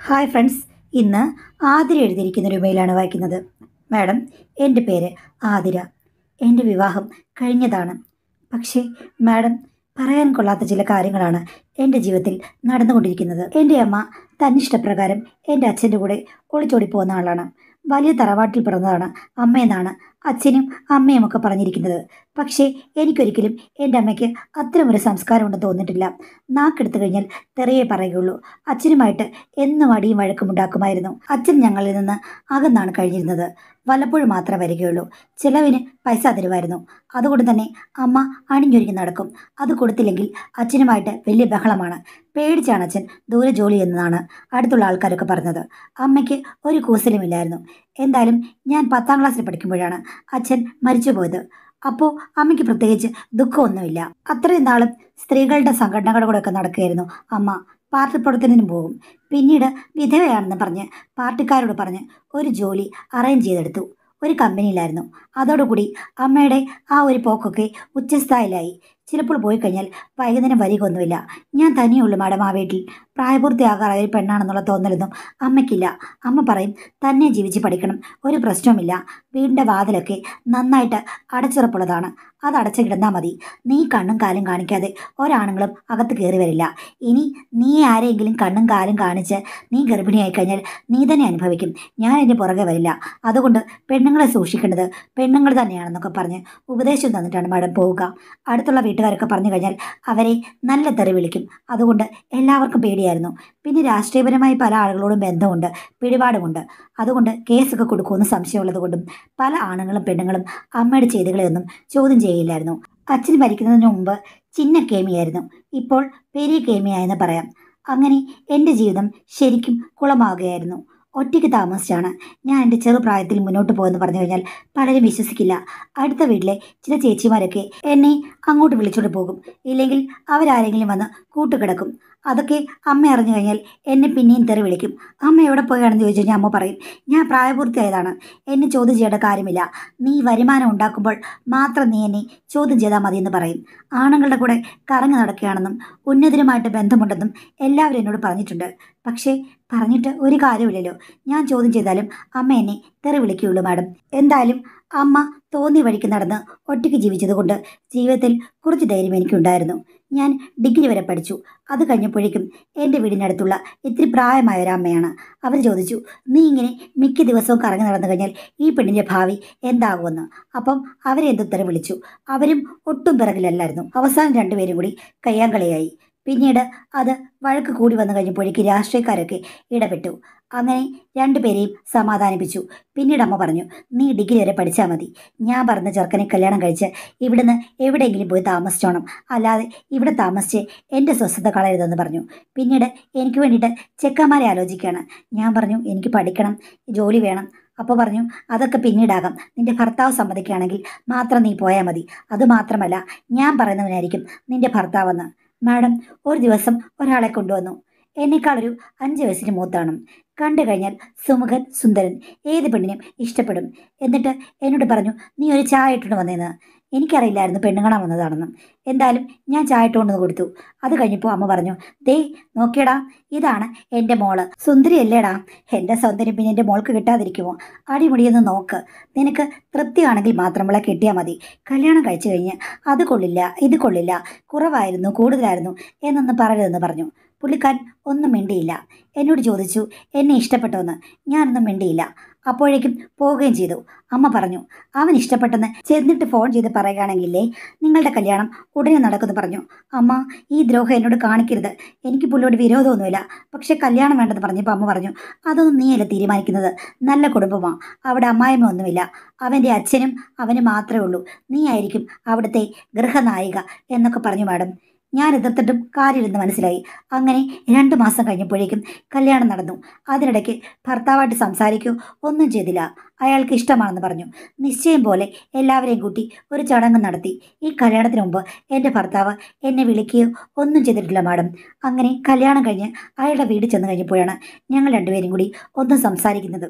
hi friends ഇന്ന് ആതിര എഴുതിയിരിക്കുന്ന ഒരു മെയിലാണ് വായിക്കുന്നത് മാഡം എൻ്റെ പേര് ആതിര എൻ്റെ വിവാഹം കഴിഞ്ഞതാണ് പക്ഷേ മാഡം പറയാൻ കൊള്ളാത്ത ചില കാര്യങ്ങളാണ് എൻ്റെ ജീവിതത്തിൽ നടന്നുകൊണ്ടിരിക്കുന്നത് എൻ്റെ അമ്മ തന്നിഷ്ടപ്രകാരം എൻ്റെ അച്ഛൻ്റെ കൂടെ ഒളിച്ചോടി പോകുന്ന ആളാണ് വലിയ തറവാട്ടിൽ പിറന്നതാണ് അമ്മയെന്നാണ് അച്ഛനും അമ്മയും ഒക്കെ പറഞ്ഞിരിക്കുന്നത് പക്ഷേ എനിക്കൊരിക്കലും എൻ്റെ അമ്മയ്ക്ക് അത്തരമൊരു സംസ്കാരം ഉണ്ടെന്ന് തോന്നിയിട്ടില്ല നാക്കെടുത്തു കഴിഞ്ഞാൽ തെറിയേ പറയുകയുള്ളൂ അച്ഛനുമായിട്ട് എന്നും അടിയും വഴക്കും ഉണ്ടാക്കുമായിരുന്നു അച്ഛൻ ഞങ്ങളിൽ നിന്ന് അകന്നാണ് കഴിഞ്ഞിരുന്നത് വല്ലപ്പോഴും മാത്രമേ വരികയുള്ളൂ ചിലവിന് പൈസ തരുമായിരുന്നു അതുകൊണ്ട് തന്നെ അമ്മ അണിഞ്ഞൊരുങ്ങി നടക്കും അത് കൊടുത്തില്ലെങ്കിൽ അച്ഛനുമായിട്ട് വലിയ ബഹളമാണ് പേടിച്ചാണ് അച്ഛൻ ദൂരെ ജോലി ചെയ്യുന്നതാണ് അടുത്തുള്ള ആൾക്കാരൊക്കെ പറഞ്ഞത് അമ്മയ്ക്ക് ഒരു കൂസലുമില്ലായിരുന്നു എന്തായാലും ഞാൻ പത്താം ക്ലാസ്സിൽ പഠിക്കുമ്പോഴാണ് അച്ഛൻ മരിച്ചുപോയത് അപ്പോൾ അമ്മയ്ക്ക് പ്രത്യേകിച്ച് ദുഃഖമൊന്നുമില്ല അത്രയും നാളും സ്ത്രീകളുടെ സംഘടനകളുടെ കൂടെയൊക്കെ നടക്കുകയായിരുന്നു അമ്മ പാർട്ടി പ്രവർത്തനത്തിനും പോകും പിന്നീട് വിധവയാണെന്ന് പറഞ്ഞ് പാർട്ടിക്കാരോട് പറഞ്ഞ് ഒരു ജോലി അറേഞ്ച് ചെയ്തെടുത്തു ഒരു കമ്പനിയിലായിരുന്നു അതോടുകൂടി അമ്മയുടെ ആ ഒരു പോക്കൊക്കെ ഉച്ചസ്ഥായിലായി ചിലപ്പോൾ പോയി കഴിഞ്ഞാൽ വൈകുന്നേരം വരികയൊന്നുമില്ല ഞാൻ തനിയുള്ളൂ മാഡം ആ വീട്ടിൽ പ്രായപൂർത്തിയാകാറായ ഒരു പെണ്ണാണെന്നുള്ള തോന്നലൊന്നും അമ്മയ്ക്കില്ല അമ്മ പറയും തന്നെ ജീവിച്ച് പഠിക്കണം ഒരു പ്രശ്നവുമില്ല വീടിൻ്റെ വാതിലൊക്കെ നന്നായിട്ട് അടച്ചുറപ്പുള്ളതാണ് അത് അടച്ചു കിടന്നാൽ മതി നീ കണ്ണും കാലും കാണിക്കാതെ ഒരാണുങ്ങളും അകത്ത് കയറി വരില്ല ഇനി നീ ആരെങ്കിലും കണ്ണും കാലും കാണിച്ച് നീ ഗർഭിണിയായി കഴിഞ്ഞാൽ നീ തന്നെ അനുഭവിക്കും ഞാൻ എൻ്റെ പുറകെ വരില്ല അതുകൊണ്ട് പെണ്ണുങ്ങളെ സൂക്ഷിക്കേണ്ടത് പെണ്ണുങ്ങൾ തന്നെയാണെന്നൊക്കെ പറഞ്ഞ് ഉപദേശം തന്നിട്ടാണ് മാഡം പോവുക അടുത്തുള്ള വീട്ടുകാരൊക്കെ പറഞ്ഞു കഴിഞ്ഞാൽ അവരെ നല്ല തെറി വിളിക്കും അതുകൊണ്ട് എല്ലാവർക്കും പേടിയായിരുന്നു പിന്നെ രാഷ്ട്രീയപരമായി പല ആളുകളോടും ബന്ധമുണ്ട് പിടിപാടുമുണ്ട് അതുകൊണ്ട് കേസൊക്കെ കൊടുക്കുമെന്ന് സംശയമുള്ളത് കൊണ്ടും പല ആണുങ്ങളും പെണ്ണുങ്ങളും അമ്മയുടെ ചെയ്തികളെയൊന്നും ചോദ്യം ചെയ്യില്ലായിരുന്നു അച്ഛൻ മരിക്കുന്നതിന് മുമ്പ് ചിന്ന കേമിയായിരുന്നു ഇപ്പോൾ പെരിയ കേമിയായെന്ന് പറയാം അങ്ങനെ എൻ്റെ ജീവിതം ശരിക്കും കുളമാവുകയായിരുന്നു ഒറ്റയ്ക്ക് താമസിച്ചാണ് ഞാൻ എൻ്റെ ചെറുപ്രായത്തിൽ മുന്നോട്ട് പോകുമെന്ന് പറഞ്ഞു കഴിഞ്ഞാൽ പലരും വിശ്വസിക്കില്ല അടുത്ത വീട്ടിലെ ചില ചേച്ചിമാരൊക്കെ എന്നെ അങ്ങോട്ട് വിളിച്ചോണ്ട് പോകും ഇല്ലെങ്കിൽ അവരാരെങ്കിലും വന്ന് കൂട്ടുകിടക്കും അതൊക്കെ അമ്മ അറിഞ്ഞു കഴിഞ്ഞാൽ എന്നെ പിന്നെയും തെറി വിളിക്കും അമ്മ എവിടെ പോയാണെന്ന് ചോദിച്ചു കഴിഞ്ഞാൽ അമ്മ പറയും ഞാൻ പ്രായപൂർത്തിയായതാണ് എന്നെ ചോദ്യം ചെയ്യേണ്ട കാര്യമില്ല നീ വരുമാനം ഉണ്ടാക്കുമ്പോൾ മാത്രം നീ എന്നെ ചോദ്യം ചെയ്താൽ മതി എന്ന് പറയും ആണുങ്ങളുടെ കൂടെ കറങ്ങി നടക്കുകയാണെന്നും ഉന്നതരുമായിട്ട് ബന്ധമുണ്ടെന്നും എല്ലാവരും എന്നോട് പറഞ്ഞിട്ടുണ്ട് പക്ഷേ പറഞ്ഞിട്ട് ഒരു കാര്യമില്ലല്ലോ ഞാൻ ചോദ്യം ചെയ്താലും അമ്മ എന്നെ തെറി വിളിക്കുകയുള്ളൂ മാഡം എന്തായാലും അമ്മ തോന്നി വഴിക്ക് നടന്ന് ഒറ്റയ്ക്ക് ജീവിച്ചതുകൊണ്ട് ജീവിതത്തിൽ കുറച്ച് ധൈര്യം എനിക്കുണ്ടായിരുന്നു ഞാൻ ഡിഗ്രി വരെ പഠിച്ചു അത് കഴിഞ്ഞപ്പോഴേക്കും എൻ്റെ വീടിനടുത്തുള്ള ഇത്തിരി പ്രായമായ ഒരു അമ്മയാണ് അവർ ചോദിച്ചു നീ ഇങ്ങനെ മിക്ക ദിവസവും കറങ്ങി നടന്നു കഴിഞ്ഞാൽ ഈ പെണ്ണിൻ്റെ ഭാവി എന്താകുമെന്ന് അപ്പം അവരെ എന്തുത്തരം വിളിച്ചു അവരും ഒട്ടും പിറകിലല്ലായിരുന്നു അവസാനം രണ്ടുപേരും കൂടി കയ്യാങ്കളിയായി പിന്നീട് അത് വഴക്ക് കൂടി വന്നു കഴിഞ്ഞപ്പോഴേക്ക് രാഷ്ട്രീയക്കാരൊക്കെ ഇടപെട്ടു അങ്ങനെ രണ്ടുപേരെയും സമാധാനിപ്പിച്ചു പിന്നീട് അമ്മ പറഞ്ഞു നീ ഡിഗ്രി വരെ പഠിച്ചാൽ മതി ഞാൻ പറഞ്ഞ ചെറുക്കനെ കല്യാണം കഴിച്ച് ഇവിടുന്ന് എവിടെയെങ്കിലും പോയി താമസിച്ചോണം അല്ലാതെ ഇവിടെ താമസിച്ച് എൻ്റെ സ്വസ്ഥത കളയരുതെന്ന് പറഞ്ഞു പിന്നീട് എനിക്ക് വേണ്ടിയിട്ട് ചെക്കന്മാരെ ആലോചിക്കുകയാണ് ഞാൻ പറഞ്ഞു എനിക്ക് പഠിക്കണം ജോലി വേണം അപ്പോൾ പറഞ്ഞു അതൊക്കെ പിന്നീടാകാം നിന്റെ ഭർത്താവ് സമ്മതിക്കുകയാണെങ്കിൽ മാത്രം നീ പോയാൽ മതി അതുമാത്രമല്ല ഞാൻ പറയുന്നവനായിരിക്കും നിന്റെ ഭർത്താവെന്ന് മാഡം ഒരു ദിവസം ഒരാളെ കൊണ്ടുവന്നു എന്നേക്കാളൊരു അഞ്ച് വയസ്സിന് മൂത്താണ് കണ്ടു കഴിഞ്ഞാൽ സുമുഖൻ സുന്ദരൻ ഏത് പെണ്ണിനും ഇഷ്ടപ്പെടും എന്നിട്ട് എന്നോട് പറഞ്ഞു നീ ഒരു ചായ ഇട്ടുകൊണ്ട് വന്നേന്ന് എനിക്കറിയില്ലായിരുന്നു പെണ്ണുകാണാൻ വന്നതാണെന്നും എന്തായാലും ഞാൻ ചായ ഇട്ടുകൊണ്ട് കൊടുത്തു അത് കഴിഞ്ഞപ്പോൾ അമ്മ പറഞ്ഞു ദേ നോക്കിയടാ ഇതാണ് എൻ്റെ മോള് സുന്ദരി അല്ലേടാ എൻ്റെ സൗന്ദര്യം പിന്നെ എൻ്റെ മോൾക്ക് കിട്ടാതിരിക്കുമോ അടിമുടിയെന്ന് നോക്ക് നിനക്ക് തൃപ്തിയാണെങ്കിൽ മാത്രം അവളെ കിട്ടിയാൽ മതി കല്യാണം കഴിച്ചു കഴിഞ്ഞ് അത് കൊള്ളില്ല ഇത് കൊള്ളില്ല കുറവായിരുന്നു കൂടുതലായിരുന്നു എന്നൊന്നും പറയരുതെന്ന് പറഞ്ഞു പുള്ളിക്കാരൻ ഒന്നും മിണ്ടിയില്ല എന്നോട് ചോദിച്ചു എന്നെ ഇഷ്ടപ്പെട്ടോന്ന് ഞാനൊന്നും മിണ്ടിയില്ല അപ്പോഴേക്കും പോവുകയും ചെയ്തു അമ്മ പറഞ്ഞു അവൻ ഇഷ്ടപ്പെട്ടെന്ന് ചെന്നിട്ട് ഫോൺ ചെയ്ത് പറയുകയാണെങ്കിലേ നിങ്ങളുടെ കല്യാണം ഉടനെ നടക്കുമെന്ന് പറഞ്ഞു അമ്മ ഈ ദ്രോഹം എന്നോട് കാണിക്കരുത് എനിക്ക് പുള്ളിയോട് വിരോധമൊന്നുമില്ല പക്ഷെ കല്യാണം വേണ്ടെന്ന് പറഞ്ഞപ്പോൾ അമ്മ പറഞ്ഞു അതൊന്നും നീയല്ല തീരുമാനിക്കുന്നത് നല്ല കുടുംബമാണ് അവിടെ അമ്മായിമ്മ ഒന്നുമില്ല അവൻ്റെ അച്ഛനും അവന് മാത്രമേ ഉള്ളൂ നീ ആയിരിക്കും അവിടുത്തെ ഗൃഹനായിക എന്നൊക്കെ പറഞ്ഞു മാഡം ഞാൻ എതിർത്തിട്ടും കാര്യമില്ലെന്ന് മനസ്സിലായി അങ്ങനെ രണ്ട് മാസം കഴിഞ്ഞപ്പോഴേക്കും കല്യാണം നടന്നു അതിനിടയ്ക്ക് ഭർത്താവായിട്ട് സംസാരിക്കുകയോ ഒന്നും ചെയ്തില്ല അയാൾക്ക് ഇഷ്ടമാണെന്ന് പറഞ്ഞു നിശ്ചയം പോലെ എല്ലാവരെയും കൂട്ടി ഒരു ചടങ്ങ് നടത്തി ഈ കല്യാണത്തിന് മുമ്പ് എൻ്റെ ഭർത്താവ് എന്നെ വിളിക്കുകയോ ഒന്നും ചെയ്തിട്ടില്ല മാഡം അങ്ങനെ കല്യാണം കഴിഞ്ഞ് അയാളുടെ വീട് ചെന്ന് കഴിഞ്ഞപ്പോഴാണ് ഞങ്ങൾ രണ്ടുപേരും കൂടി ഒന്നും സംസാരിക്കുന്നത്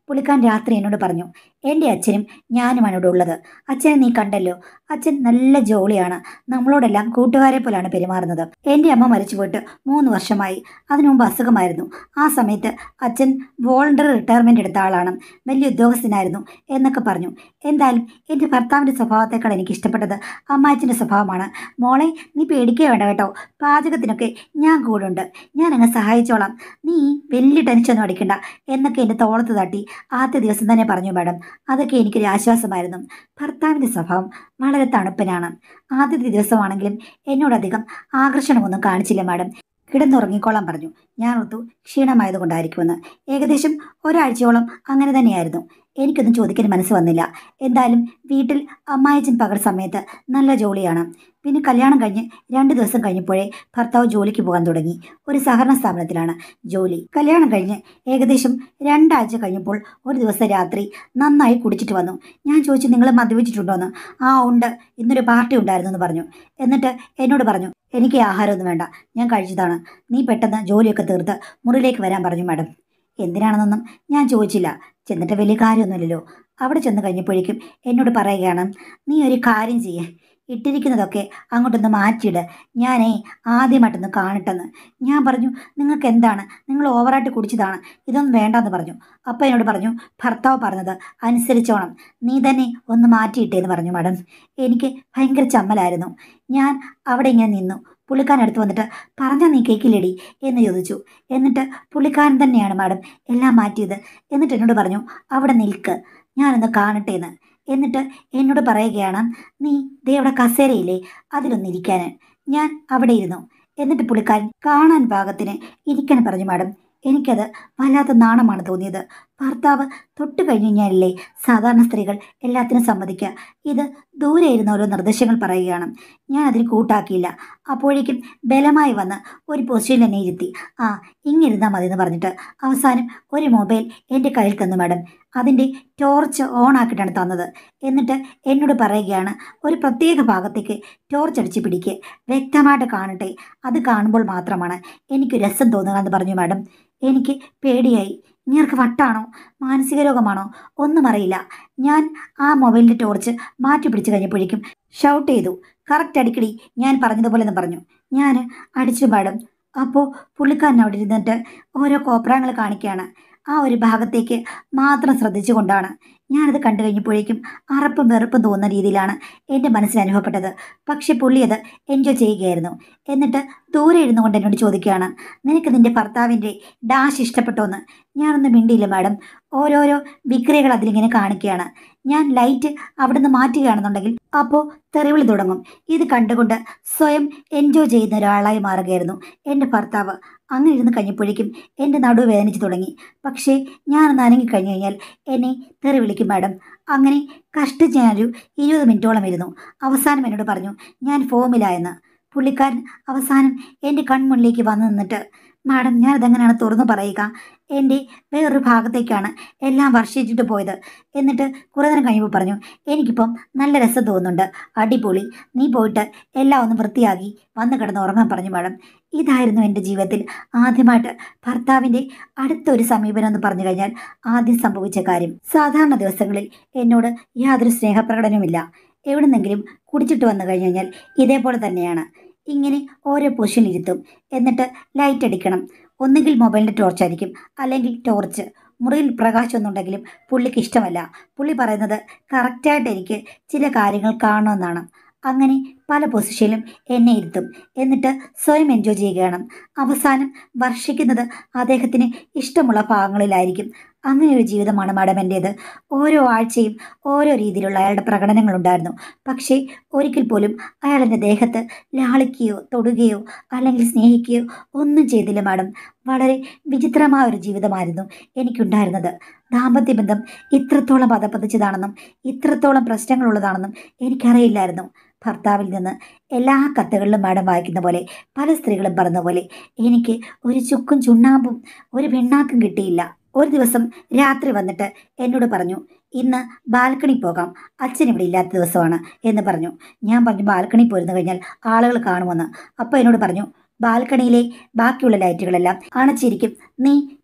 പുള്ളിക്കാരൻ രാത്രി എന്നോട് പറഞ്ഞു എൻ്റെ അച്ഛനും ഞാനുമാണ് ഇവിടെ ഉള്ളത് അച്ഛനെ നീ കണ്ടല്ലോ അച്ഛൻ നല്ല ജോളിയാണ് നമ്മളോടെല്ലാം കൂട്ടുകാരെ പോലാണ് പെരുമാറുന്നത് എൻ്റെ അമ്മ മരിച്ചു പോയിട്ട് മൂന്ന് വർഷമായി അതിനു മുമ്പ് അസുഖമായിരുന്നു ആ സമയത്ത് അച്ഛൻ വോളണ്ടറി റിട്ടയർമെൻ്റ് എടുത്ത ആളാണ് വലിയ ഉദ്യോഗസ്ഥനായിരുന്നു എന്നൊക്കെ പറഞ്ഞു എന്തായാലും എൻ്റെ ഭർത്താവിൻ്റെ സ്വഭാവത്തേക്കാൾ എനിക്ക് ഇഷ്ടപ്പെട്ടത് അമ്മാച്ചൻ്റെ സ്വഭാവമാണ് മോളെ നീ പേടിക്കേ വേണ്ട കേട്ടോ പാചകത്തിനൊക്കെ ഞാൻ കൂടുണ്ട് ഞാൻ അങ്ങ് സഹായിച്ചോളാം നീ വലിയ ടെൻഷനൊന്നും അടിക്കണ്ട എന്നൊക്കെ എൻ്റെ തോളത്ത് തട്ടി ആദ്യ ദിവസം തന്നെ പറഞ്ഞു മാഡം അതൊക്കെ എനിക്കൊരു ആശ്വാസമായിരുന്നു ഭർത്താവിൻ്റെ സ്വഭാവം വളരെ തണുപ്പനാണ് ആദ്യത്തെ ദിവസമാണെങ്കിലും എന്നോടധികം ആകർഷണമൊന്നും കാണിച്ചില്ല മാഡം കിടന്നുറങ്ങിക്കോളാൻ പറഞ്ഞു ഞാൻ ഓർത്തു ക്ഷീണമായതുകൊണ്ടായിരിക്കുമെന്ന് ഏകദേശം ഒരാഴ്ചയോളം അങ്ങനെ തന്നെയായിരുന്നു എനിക്കൊന്നും ചോദിക്കാൻ മനസ്സ് വന്നില്ല എന്തായാലും വീട്ടിൽ അമ്മായച്ചൻ പകൽ സമയത്ത് നല്ല ജോലിയാണ് പിന്നെ കല്യാണം കഴിഞ്ഞ് രണ്ട് ദിവസം കഴിഞ്ഞപ്പോഴേ ഭർത്താവ് ജോലിക്ക് പോകാൻ തുടങ്ങി ഒരു സഹകരണ സ്ഥാപനത്തിലാണ് ജോലി കല്യാണം കഴിഞ്ഞ് ഏകദേശം രണ്ടാഴ്ച കഴിഞ്ഞപ്പോൾ ഒരു ദിവസം രാത്രി നന്നായി കുടിച്ചിട്ട് വന്നു ഞാൻ ചോദിച്ചു നിങ്ങൾ മദ്യപിച്ചിട്ടുണ്ടോയെന്ന് ആ ഉണ്ട് ഇന്നൊരു പാർട്ടി ഉണ്ടായിരുന്നു എന്ന് പറഞ്ഞു എന്നിട്ട് എന്നോട് പറഞ്ഞു എനിക്ക് ആഹാരമൊന്നും വേണ്ട ഞാൻ കഴിച്ചതാണ് നീ പെട്ടെന്ന് ജോലിയൊക്കെ തീർത്ത് മുറിയിലേക്ക് വരാൻ പറഞ്ഞു മാഡം എന്തിനാണെന്നൊന്നും ഞാൻ ചോദിച്ചില്ല ചെന്നിട്ട് വലിയ കാര്യമൊന്നുമില്ലല്ലോ അവിടെ ചെന്ന് കഴിഞ്ഞപ്പോഴേക്കും എന്നോട് പറയുകയാണ് നീ ഒരു കാര്യം ചെയ്യേ ഇട്ടിരിക്കുന്നതൊക്കെ അങ്ങോട്ടൊന്ന് മാറ്റിയിട് ഞാനേ ആദ്യമായിട്ടൊന്ന് കാണട്ടെന്ന് ഞാൻ പറഞ്ഞു നിങ്ങൾക്ക് എന്താണ് നിങ്ങൾ ഓവറായിട്ട് കുടിച്ചതാണ് ഇതൊന്നും വേണ്ടെന്ന് പറഞ്ഞു അപ്പോൾ എന്നോട് പറഞ്ഞു ഭർത്താവ് പറഞ്ഞത് അനുസരിച്ചോണം നീ തന്നെ ഒന്ന് മാറ്റിയിട്ടേന്ന് പറഞ്ഞു മാഡം എനിക്ക് ഭയങ്കര ചമ്മലായിരുന്നു ഞാൻ അവിടെ ഇങ്ങനെ നിന്നു പുള്ളിക്കാരൻ അടുത്ത് വന്നിട്ട് പറഞ്ഞാൽ നീ കേൾക്കില്ലേടി എന്ന് ചോദിച്ചു എന്നിട്ട് പുള്ളിക്കാരൻ തന്നെയാണ് മാഡം എല്ലാം മാറ്റിയത് എന്നിട്ട് എന്നോട് പറഞ്ഞു അവിടെ നിൽക്ക് ഞാനൊന്ന് കാണട്ടെ എന്ന് എന്നിട്ട് എന്നോട് പറയുകയാണ് നീ ദേ അവിടെ കസേരയില്ലേ അതിലൊന്നിരിക്കാൻ ഞാൻ അവിടെ ഇരുന്നു എന്നിട്ട് പുള്ളിക്കാരൻ കാണാൻ പാകത്തിന് ഇരിക്കാൻ പറഞ്ഞു മാഡം എനിക്കത് വല്ലാത്ത നാണമാണ് തോന്നിയത് ഭർത്താവ് തൊട്ട് കഴിഞ്ഞു കഴിഞ്ഞാലല്ലേ സാധാരണ സ്ത്രീകൾ എല്ലാത്തിനും സമ്മതിക്കുക ഇത് ദൂരെ ഇരുന്ന ഓരോ നിർദ്ദേശങ്ങൾ പറയുകയാണ് ഞാൻ അതിന് കൂട്ടാക്കിയില്ല അപ്പോഴേക്കും ബലമായി വന്ന് ഒരു പൊസിഷനിൽ എന്നെ ഇരുത്തി ആ ഇങ്ങിരുന്നാൽ മതി എന്ന് പറഞ്ഞിട്ട് അവസാനം ഒരു മൊബൈൽ എൻ്റെ കയ്യിൽ തന്നു മാഡം അതിൻ്റെ ടോർച്ച് ഓൺ ആക്കിയിട്ടാണ് തന്നത് എന്നിട്ട് എന്നോട് പറയുകയാണ് ഒരു പ്രത്യേക ഭാഗത്തേക്ക് ടോർച്ച് അടിച്ച് പിടിക്കുക വ്യക്തമായിട്ട് കാണട്ടെ അത് കാണുമ്പോൾ മാത്രമാണ് എനിക്ക് രസം തോന്നുക എന്ന് പറഞ്ഞു മാഡം എനിക്ക് പേടിയായി നിങ്ങൾക്ക് വട്ടാണോ മാനസിക രോഗമാണോ ഒന്നും അറിയില്ല ഞാൻ ആ മൊബൈലിൻ്റെ ടോർച്ച് മാറ്റി പിടിച്ച് കഴിഞ്ഞപ്പോഴേക്കും ഷൗട്ട് ചെയ്തു കറക്റ്റ് അടിക്കടി ഞാൻ പറഞ്ഞതുപോലെ എന്ന് പറഞ്ഞു ഞാൻ അടിച്ചു മാഡം അപ്പോൾ പുള്ളിക്കാരൻ അവിടെ ഇരുന്നിട്ട് ഓരോ കോപ്രാങ്ങൾ കാണിക്കുകയാണ് ആ ഒരു ഭാഗത്തേക്ക് മാത്രം ശ്രദ്ധിച്ചുകൊണ്ടാണ് ഞാനത് കണ്ടു കഴിഞ്ഞപ്പോഴേക്കും അറപ്പും വെറുപ്പും തോന്നുന്ന രീതിയിലാണ് എൻ്റെ മനസ്സിൽ അനുഭവപ്പെട്ടത് പക്ഷെ പുള്ളി അത് എൻജോയ് ചെയ്യുകയായിരുന്നു എന്നിട്ട് ദൂരെ ഇരുന്നു കൊണ്ട് എന്നോട് ചോദിക്കുകയാണ് നിനക്ക് നിൻ്റെ ഭർത്താവിൻ്റെ ഡാഷ് ഇഷ്ടപ്പെട്ടോന്ന് ഞാനൊന്നും മിണ്ടിയില്ല മാഡം ഓരോരോ വിക്രിയകൾ അതിലിങ്ങനെ കാണിക്കുകയാണ് ഞാൻ ലൈറ്റ് അവിടുന്ന് മാറ്റുകയാണെന്നുണ്ടെങ്കിൽ അപ്പോൾ തെറിവിളി തുടങ്ങും ഇത് കണ്ടുകൊണ്ട് സ്വയം എൻജോയ് ചെയ്യുന്ന ഒരാളായി മാറുകയായിരുന്നു എൻ്റെ ഭർത്താവ് അങ്ങനെ ഇരുന്ന് കഴിഞ്ഞപ്പോഴേക്കും എൻ്റെ നടുവ് വേദനിച്ച് തുടങ്ങി പക്ഷേ ഞാനൊന്ന് അനങ്ങി കഴിഞ്ഞു കഴിഞ്ഞാൽ എന്നെ തെറി വിളിക്കും മാഡം അങ്ങനെ കഷ്ടിച്ച് ഞാനൊരു ഇരുപത് മിനിറ്റോളം ഇരുന്നു അവസാനം എന്നോട് പറഞ്ഞു ഞാൻ ഫോമിലായെന്ന് പുള്ളിക്കാരൻ അവസാനം എൻ്റെ കൺമുന്നിലേക്ക് വന്നു നിന്നിട്ട് മാഡം ഞാനതെങ്ങനെയാണ് തുറന്നു പറയുക എൻ്റെ വേറൊരു ഭാഗത്തേക്കാണ് എല്ലാം വർഷിച്ചിട്ട് പോയത് എന്നിട്ട് കുറേ നേരം കഴിയുമ്പോൾ പറഞ്ഞു എനിക്കിപ്പം നല്ല രസം തോന്നുന്നുണ്ട് അടിപൊളി നീ പോയിട്ട് എല്ലാം ഒന്ന് വൃത്തിയാക്കി വന്ന് കിടന്ന് ഉറങ്ങാൻ പറഞ്ഞു മാഡം ഇതായിരുന്നു എൻ്റെ ജീവിതത്തിൽ ആദ്യമായിട്ട് ഭർത്താവിൻ്റെ അടുത്ത ഒരു സമീപനം എന്ന് പറഞ്ഞു കഴിഞ്ഞാൽ ആദ്യം സംഭവിച്ച കാര്യം സാധാരണ ദിവസങ്ങളിൽ എന്നോട് യാതൊരു സ്നേഹപ്രകടനവുമില്ല എവിടുന്നെങ്കിലും കുടിച്ചിട്ട് വന്നു കഴിഞ്ഞു കഴിഞ്ഞാൽ ഇതേപോലെ തന്നെയാണ് ഇങ്ങനെ ഓരോ പൊസിഷനിലിരുത്തും എന്നിട്ട് ലൈറ്റ് അടിക്കണം ഒന്നുകിൽ മൊബൈലിൻ്റെ ടോർച്ച് ആയിരിക്കും അല്ലെങ്കിൽ ടോർച്ച് മുറിയിൽ പ്രകാശമൊന്നുണ്ടെങ്കിലും പുള്ളിക്ക് ഇഷ്ടമല്ല പുള്ളി പറയുന്നത് കറക്റ്റായിട്ട് എനിക്ക് ചില കാര്യങ്ങൾ കാണണമെന്നാണ് അങ്ങനെ പല പൊസിഷനിലും എന്നെ ഇരുത്തും എന്നിട്ട് സ്വയം എൻജോയ് ചെയ്യുകയാണ് അവസാനം വർഷിക്കുന്നത് അദ്ദേഹത്തിന് ഇഷ്ടമുള്ള ഭാഗങ്ങളിലായിരിക്കും അങ്ങനെ ഒരു ജീവിതമാണ് മാഡം എൻ്റേത് ഓരോ ആഴ്ചയും ഓരോ രീതിയിലുള്ള അയാളുടെ പ്രകടനങ്ങളുണ്ടായിരുന്നു പക്ഷേ ഒരിക്കൽ പോലും അയാൾ എൻ്റെ ദേഹത്ത് ലാളിക്കുകയോ തൊടുകയോ അല്ലെങ്കിൽ സ്നേഹിക്കുകയോ ഒന്നും ചെയ്തില്ല മാഡം വളരെ വിചിത്രമായ ഒരു ജീവിതമായിരുന്നു എനിക്കുണ്ടായിരുന്നത് ദാമ്പത്യ ബന്ധം ഇത്രത്തോളം പദപ്പതിച്ചതാണെന്നും ഇത്രത്തോളം പ്രശ്നങ്ങളുള്ളതാണെന്നും എനിക്കറിയില്ലായിരുന്നു ഭർത്താവിൽ നിന്ന് എല്ലാ കത്തുകളിലും മാഡം വായിക്കുന്ന പോലെ പല സ്ത്രീകളും പറഞ്ഞ പോലെ എനിക്ക് ഒരു ചുക്കും ചുണ്ണാമ്പും ഒരു പിണ്ണാക്കും കിട്ടിയില്ല ഒരു ദിവസം രാത്രി വന്നിട്ട് എന്നോട് പറഞ്ഞു ഇന്ന് ബാൽക്കണി പോകാം അച്ഛൻ ഇവിടെ ഇല്ലാത്ത ദിവസമാണ് എന്ന് പറഞ്ഞു ഞാൻ പറഞ്ഞു ബാൽക്കണി പോയിരുന്നു കഴിഞ്ഞാൽ ആളുകൾ കാണുമെന്ന് അപ്പോൾ എന്നോട് പറഞ്ഞു ബാൽക്കണിയിലെ ബാക്കിയുള്ള ലൈറ്റുകളെല്ലാം അണച്ചിരിക്കും നീ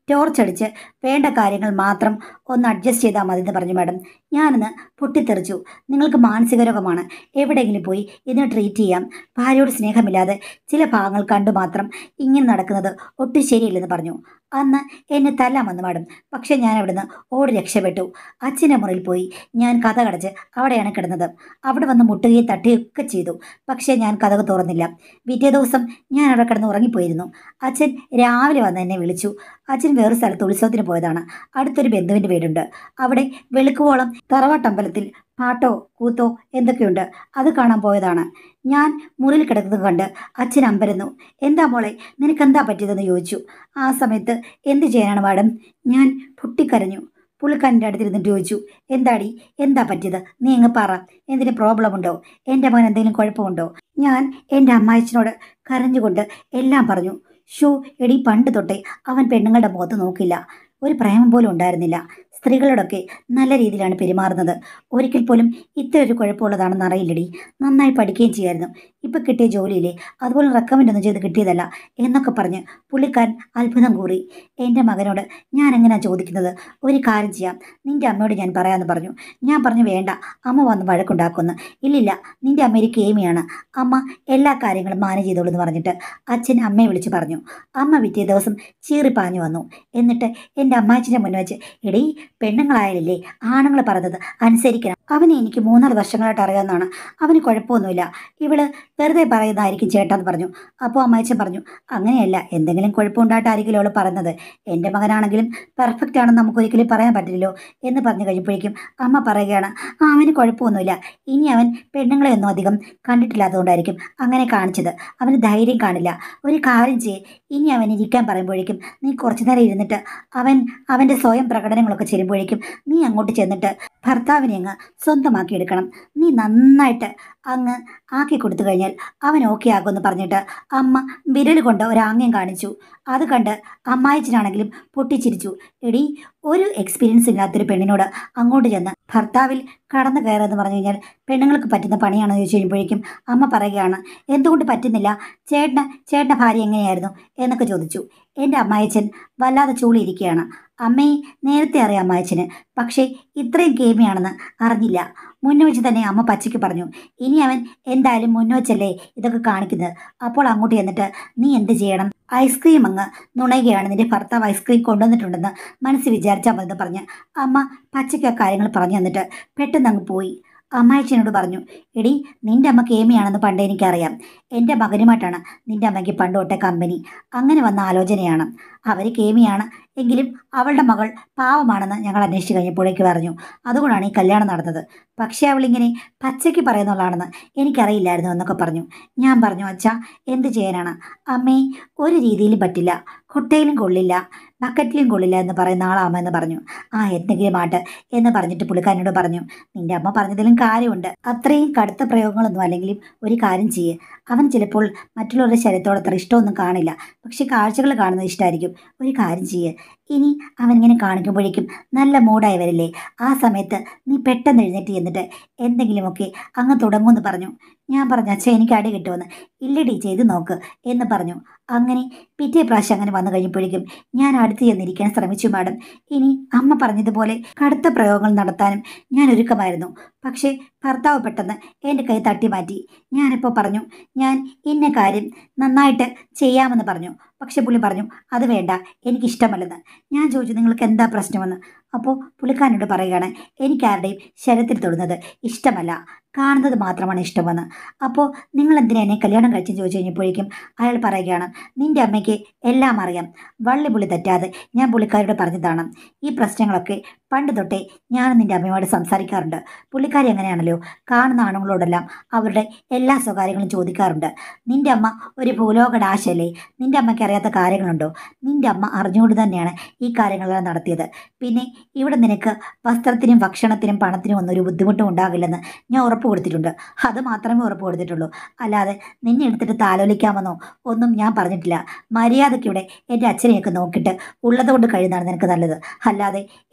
ടോർച്ച് അടിച്ച് വേണ്ട കാര്യങ്ങൾ മാത്രം ഒന്ന് അഡ്ജസ്റ്റ് ചെയ്താൽ മതി എന്ന് പറഞ്ഞു മാഡം ഞാനിന്ന് പൊട്ടിത്തെറിച്ചു നിങ്ങൾക്ക് മാനസിക രോഗമാണ് എവിടെയെങ്കിലും പോയി ഇതിനെ ട്രീറ്റ് ചെയ്യാം ഭാര്യയോട് സ്നേഹമില്ലാതെ ചില ഭാഗങ്ങൾ കണ്ടു മാത്രം ഇങ്ങനെ നടക്കുന്നത് ഒട്ടും ശരിയല്ലെന്ന് പറഞ്ഞു അന്ന് എന്നെ തല്ലാൻ വന്നു മാഡം പക്ഷേ ഞാൻ അവിടുന്ന് ഓടി രക്ഷപ്പെട്ടു അച്ഛൻ്റെ മുറിയിൽ പോയി ഞാൻ കഥ കടച്ച് അവിടെയാണ് കിടന്നത് അവിടെ വന്ന് മുട്ടുകയും തട്ടുകയൊക്കെ ചെയ്തു പക്ഷേ ഞാൻ കഥക് തുറന്നില്ല പിറ്റേ ദിവസം ഞാൻ അവിടെ കിടന്ന് ഉറങ്ങിപ്പോയിരുന്നു അച്ഛൻ രാവിലെ വന്ന് എന്നെ വിളിച്ചു അച്ഛൻ വേറെ സ്ഥലത്ത് ഉത്സവത്തിന് പോയതാണ് അടുത്തൊരു ബന്ധുവിൻ്റെ വീടുണ്ട് അവിടെ വെളുക്കുവോളം തറവാട്ടമ്പലത്തിൽ പാട്ടോ കൂത്തോ എന്തൊക്കെയുണ്ട് അത് കാണാൻ പോയതാണ് ഞാൻ മുറിയിൽ കിടക്കുന്നത് കണ്ട് അച്ഛൻ അമ്പരന്നു എന്താ മോളെ നിനക്കെന്താ പറ്റിയതെന്ന് ചോദിച്ചു ആ സമയത്ത് എന്ത് ചെയ്യാനാണ് മാഡം ഞാൻ പൊട്ടിക്കരഞ്ഞു പുള്ളിക്കാരൻ്റെ അടുത്തിരുന്നിട്ട് ചോദിച്ചു എന്താടി എന്താ പറ്റിയത് നീ അങ്ങ് പറ എന്തിന് പ്രോബ്ലം ഉണ്ടോ എൻ്റെ മകൻ എന്തെങ്കിലും കുഴപ്പമുണ്ടോ ഞാൻ എൻ്റെ അമ്മായച്ചനോട് കരഞ്ഞുകൊണ്ട് എല്ലാം പറഞ്ഞു ഷോ എടി പണ്ട് തൊട്ടേ അവൻ പെണ്ണുങ്ങളുടെ മുഖത്ത് നോക്കില്ല ഒരു പ്രേമം പോലും ഉണ്ടായിരുന്നില്ല സ്ത്രീകളോടൊക്കെ നല്ല രീതിയിലാണ് പെരുമാറുന്നത് ഒരിക്കൽ പോലും ഇത്ര ഒരു കുഴപ്പമുള്ളതാണെന്ന് അറിയില്ലടി നന്നായി പഠിക്കുകയും ചെയ്യായിരുന്നു ഇപ്പം കിട്ടിയ ജോലിയിലെ അതുപോലെ റെക്കമെൻഡ് ഒന്നും ചെയ്ത് കിട്ടിയതല്ല എന്നൊക്കെ പറഞ്ഞ് പുള്ളിക്കാരൻ അത്ഭുതം കൂറി എൻ്റെ മകനോട് ഞാൻ എങ്ങനെയാണ് ചോദിക്കുന്നത് ഒരു കാര്യം ചെയ്യാം നിൻ്റെ അമ്മയോട് ഞാൻ പറയാമെന്ന് പറഞ്ഞു ഞാൻ പറഞ്ഞു വേണ്ട അമ്മ വന്ന് വഴക്കുണ്ടാക്കുമെന്ന് ഇല്ലില്ല നിൻ്റെ അമ്മ ഒരു കേമിയാണ് അമ്മ എല്ലാ കാര്യങ്ങളും മാനേജ് ചെയ്തോളൂ എന്ന് പറഞ്ഞിട്ട് അച്ഛൻ അമ്മയെ വിളിച്ച് പറഞ്ഞു അമ്മ പിറ്റേ ദിവസം ചീറിപ്പാഞ്ഞു വന്നു എന്നിട്ട് എൻ്റെ അമ്മാച്ചൻ്റെ മുന്നിൽ വെച്ച് എടീ പെണ്ണുങ്ങളായാലല്ലേ ആണുങ്ങൾ പറഞ്ഞത് അനുസരിക്കണം അവനെ എനിക്ക് മൂന്നാല് വർഷങ്ങളായിട്ട് അറിയാവുന്നതാണ് അവന് കുഴപ്പമൊന്നുമില്ല ഇവള് വെറുതെ പറയുന്നതായിരിക്കും ചേട്ടാന്ന് പറഞ്ഞു അപ്പോൾ അമ്മാച്ചൻ പറഞ്ഞു അങ്ങനെയല്ല എന്തെങ്കിലും കുഴപ്പമുണ്ടായിട്ടായിരിക്കും അവൾ പറയുന്നത് എൻ്റെ മകനാണെങ്കിലും പെർഫെക്റ്റ് ആണെന്ന് നമുക്ക് ഒരിക്കലും പറയാൻ പറ്റില്ലല്ലോ എന്ന് പറഞ്ഞു കഴിഞ്ഞപ്പോഴേക്കും അമ്മ പറയുകയാണ് "ആ, അവന് കുഴപ്പമൊന്നുമില്ല ഇനി അവൻ പെണ്ണുങ്ങളെ ഒന്നും അധികം കണ്ടിട്ടില്ലാത്തതുകൊണ്ടായിരിക്കും അങ്ങനെ കാണിച്ചത് അവന് ധൈര്യം കാണില്ല ഒരു കാര്യം ചെയ്യേ ഇനി അവൻ ഇരിക്കാൻ പറയുമ്പോഴേക്കും നീ കുറച്ചു നേരം ഇരുന്നിട്ട് അവൻ അവൻ്റെ സ്വയം പ്രകടനങ്ങളൊക്കെ ചെല്ലുമ്പോഴേക്കും നീ അങ്ങോട്ട് ചെന്നിട്ട് ഭർത്താവിനെ അങ്ങ് സ്വന്തമാക്കി എടുക്കണം നീ നന്നായിട്ട് അങ്ങ് ആക്കി കൊടുത്തു കഴിഞ്ഞാൽ അവൻ ഓക്കെ ആകുമെന്ന് പറഞ്ഞിട്ട് അമ്മ വിരൽ കൊണ്ട് ഒരാംഗ്യം കാണിച്ചു അത് കണ്ട് അമ്മായച്ചനാണെങ്കിലും പൊട്ടിച്ചിരിച്ചു എടി ഒരു എക്സ്പീരിയൻസ് ഇല്ലാത്തൊരു പെണ്ണിനോട് അങ്ങോട്ട് ചെന്ന് ഭർത്താവിൽ കടന്നു കയറുമെന്ന് പറഞ്ഞു കഴിഞ്ഞാൽ പെണ്ണുങ്ങൾക്ക് പറ്റുന്ന പണിയാണെന്ന് ചോദിച്ചു കഴിയുമ്പോഴേക്കും അമ്മ പറയുകയാണ് എന്തുകൊണ്ട് പറ്റുന്നില്ല ചേട്ടന് ചേട്ടൻ്റെ ഭാര്യ എങ്ങനെയായിരുന്നു എന്നൊക്കെ ചോദിച്ചു എൻ്റെ അമ്മായച്ചൻ വല്ലാതെ ചൂളിയിരിക്കുകയാണ് അമ്മയെ നേരത്തെ അറിയാം അമ്മായച്ചന് പക്ഷേ ഇത്രയും കേമിയാണെന്ന് അറിഞ്ഞില്ല മുന്നേ വെച്ച് തന്നെ അമ്മ പച്ചയ്ക്ക് പറഞ്ഞു ഇനി അവൻ എന്തായാലും മുന്നേ വെച്ചല്ലേ ഇതൊക്കെ കാണിക്കുന്നത് അപ്പോൾ അങ്ങോട്ട് ചെന്നിട്ട് നീ എന്ത് ചെയ്യണം ഐസ്ക്രീം അങ്ങ് നുണയുകയാണ് നിന്റെ ഭർത്താവ് ഐസ്ക്രീം കൊണ്ടുവന്നിട്ടുണ്ടെന്ന് മനസ്സിൽ വിചാരിച്ചാൽ മതി എന്ന് പറഞ്ഞ് അമ്മ പച്ചയ്ക്ക് ആ കാര്യങ്ങൾ പറഞ്ഞു തന്നിട്ട് പെട്ടെന്ന് അങ്ങ് പോയി അമ്മായച്ചനോട് പറഞ്ഞു എടി നിന്റെ അമ്മ കേമിയാണെന്ന് പണ്ട് എനിക്കറിയാം എൻ്റെ മകനുമായിട്ടാണ് നിന്റെ അമ്മയ്ക്ക് പണ്ട് തൊട്ടേ കമ്പനി അങ്ങനെ വന്ന ആലോചനയാണ് അവർ കേമിയാണ് എങ്കിലും അവളുടെ മകൾ പാവമാണെന്ന് ഞങ്ങൾ അന്വേഷിച്ച് കഴിഞ്ഞപ്പോഴേക്ക് പറഞ്ഞു അതുകൊണ്ടാണ് ഈ കല്യാണം നടന്നത് പക്ഷേ അവളിങ്ങനെ പച്ചയ്ക്ക് പറയുന്നവളാണെന്ന് എനിക്കറിയില്ലായിരുന്നു എന്നൊക്കെ പറഞ്ഞു ഞാൻ പറഞ്ഞു അച്ഛാ എന്ത് ചെയ്യാനാണ് അമ്മേ ഒരു രീതിയിലും പറ്റില്ല കൊട്ടയിലും കൊള്ളില്ല ബക്കറ്റിലും കൊള്ളില്ല എന്ന് പറയുന്ന ആളാമ എന്ന് പറഞ്ഞു ആ എന്തെങ്കിലും ആട്ട് എന്ന് പറഞ്ഞിട്ട് പുള്ളിക്കാരനോട് പറഞ്ഞു നിന്റെ അമ്മ പറഞ്ഞതിലും കാര്യമുണ്ട് അത്രയും കടുത്ത പ്രയോഗങ്ങളൊന്നും അല്ലെങ്കിലും ഒരു കാര്യം ചെയ്യ് അവൻ ചിലപ്പോൾ മറ്റുള്ളവരുടെ ശരീരത്തോട് അത്ര ഇഷ്ടമൊന്നും കാണില്ല പക്ഷെ കാഴ്ചകൾ കാണുന്നത് ഇഷ്ടമായിരിക്കും ഒരു കാര്യം ചെയ്യ് ഇനി അവൻ ഇങ്ങനെ കാണിക്കുമ്പോഴേക്കും നല്ല മൂഡായി വരില്ലേ ആ സമയത്ത് നീ പെട്ടെന്ന് എഴുന്നേറ്റ് ചെന്നിട്ട് എന്തെങ്കിലുമൊക്കെ അങ്ങ് തുടങ്ങുമെന്ന് പറഞ്ഞു ഞാൻ പറഞ്ഞു അച്ഛൻ എനിക്ക് അടി കിട്ടുമെന്ന് ഇല്ലടി ചെയ്ത് നോക്ക് എന്ന് പറഞ്ഞു അങ്ങനെ പിറ്റേ പ്രാവശ്യം അങ്ങനെ വന്നു കഴിഞ്ഞപ്പോഴേക്കും ഞാൻ അടുത്ത് ചെന്നിരിക്കാൻ ശ്രമിച്ചു മാഡം ഇനി അമ്മ പറഞ്ഞതുപോലെ കടുത്ത പ്രയോഗങ്ങൾ നടത്താനും ഞാൻ ഒരുക്കമായിരുന്നു പക്ഷേ ഭർത്താവ് പെട്ടെന്ന് എൻ്റെ കൈ തട്ടി മാറ്റി ഞാനിപ്പോൾ പറഞ്ഞു ഞാൻ ഇന്ന കാര്യം നന്നായിട്ട് ചെയ്യാമെന്ന് പറഞ്ഞു പക്ഷെ പുള്ളി പറഞ്ഞു അത് വേണ്ട എനിക്കിഷ്ടമല്ലെന്ന് ഞാൻ ചോദിച്ചു നിങ്ങൾക്ക് എന്താ പ്രശ്നമെന്ന് അപ്പോൾ പുള്ളിക്കാരനോട് പറയുകയാണ് എനിക്കാരുടെയും ശരീരത്തിൽ തൊടുന്നത് ഇഷ്ടമല്ല കാണുന്നത് മാത്രമാണ് ഇഷ്ടമെന്ന് അപ്പോൾ നിങ്ങൾ എന്തിനാ എന്നെ കല്യാണം കഴിച്ചെന്ന് ചോദിച്ചു കഴിഞ്ഞപ്പോഴേക്കും അയാൾ പറയുകയാണ് നിന്റെ അമ്മയ്ക്ക് എല്ലാം അറിയാം വള്ളി പുള്ളി തെറ്റാതെ ഞാൻ പുള്ളിക്കാരോട് പറഞ്ഞതാണ് ഈ പ്രശ്നങ്ങളൊക്കെ പണ്ട് തൊട്ടേ ഞാൻ നിന്റെ അമ്മയോട് സംസാരിക്കാറുണ്ട് പുള്ളിക്കാരി അങ്ങനെയാണല്ലോ കാണുന്ന ആണുങ്ങളോടെല്ലാം അവരുടെ എല്ലാ സ്വകാര്യങ്ങളും ചോദിക്കാറുണ്ട് നിന്റെ അമ്മ ഒരു ഭൂലോക ഡാശല്ലേ നിന്റെ അമ്മയ്ക്ക് അറിയാത്ത കാര്യങ്ങളുണ്ടോ നിന്റെ അമ്മ അറിഞ്ഞുകൊണ്ട് തന്നെയാണ് ഈ കാര്യങ്ങളെല്ലാം നടത്തിയത് പിന്നെ ഇവിടെ നിനക്ക് വസ്ത്രത്തിനും ഭക്ഷണത്തിനും പണത്തിനും ഒന്നും ഒരു ബുദ്ധിമുട്ടും ഉണ്ടാകില്ലെന്ന് ഞാൻ ഉറപ്പ് കൊടുത്തിട്ടുണ്ട് അത് മാത്രമേ ഉറപ്പ് കൊടുത്തിട്ടുള്ളൂ അല്ലാതെ നിന്നെ എടുത്തിട്ട് താലോലിക്കാമെന്നോ ഒന്നും ഞാൻ പറഞ്ഞിട്ടില്ല മര്യാദയ്ക്ക് ഇവിടെ എൻ്റെ അച്ഛനെയൊക്കെ നോക്കിയിട്ട് ഉള്ളതുകൊണ്ട് കഴിയുന്നതാണ് നിനക്ക് നല്ലത് അല്ലാതെ എൻ്റെ ഇഷ്ടത്തിന്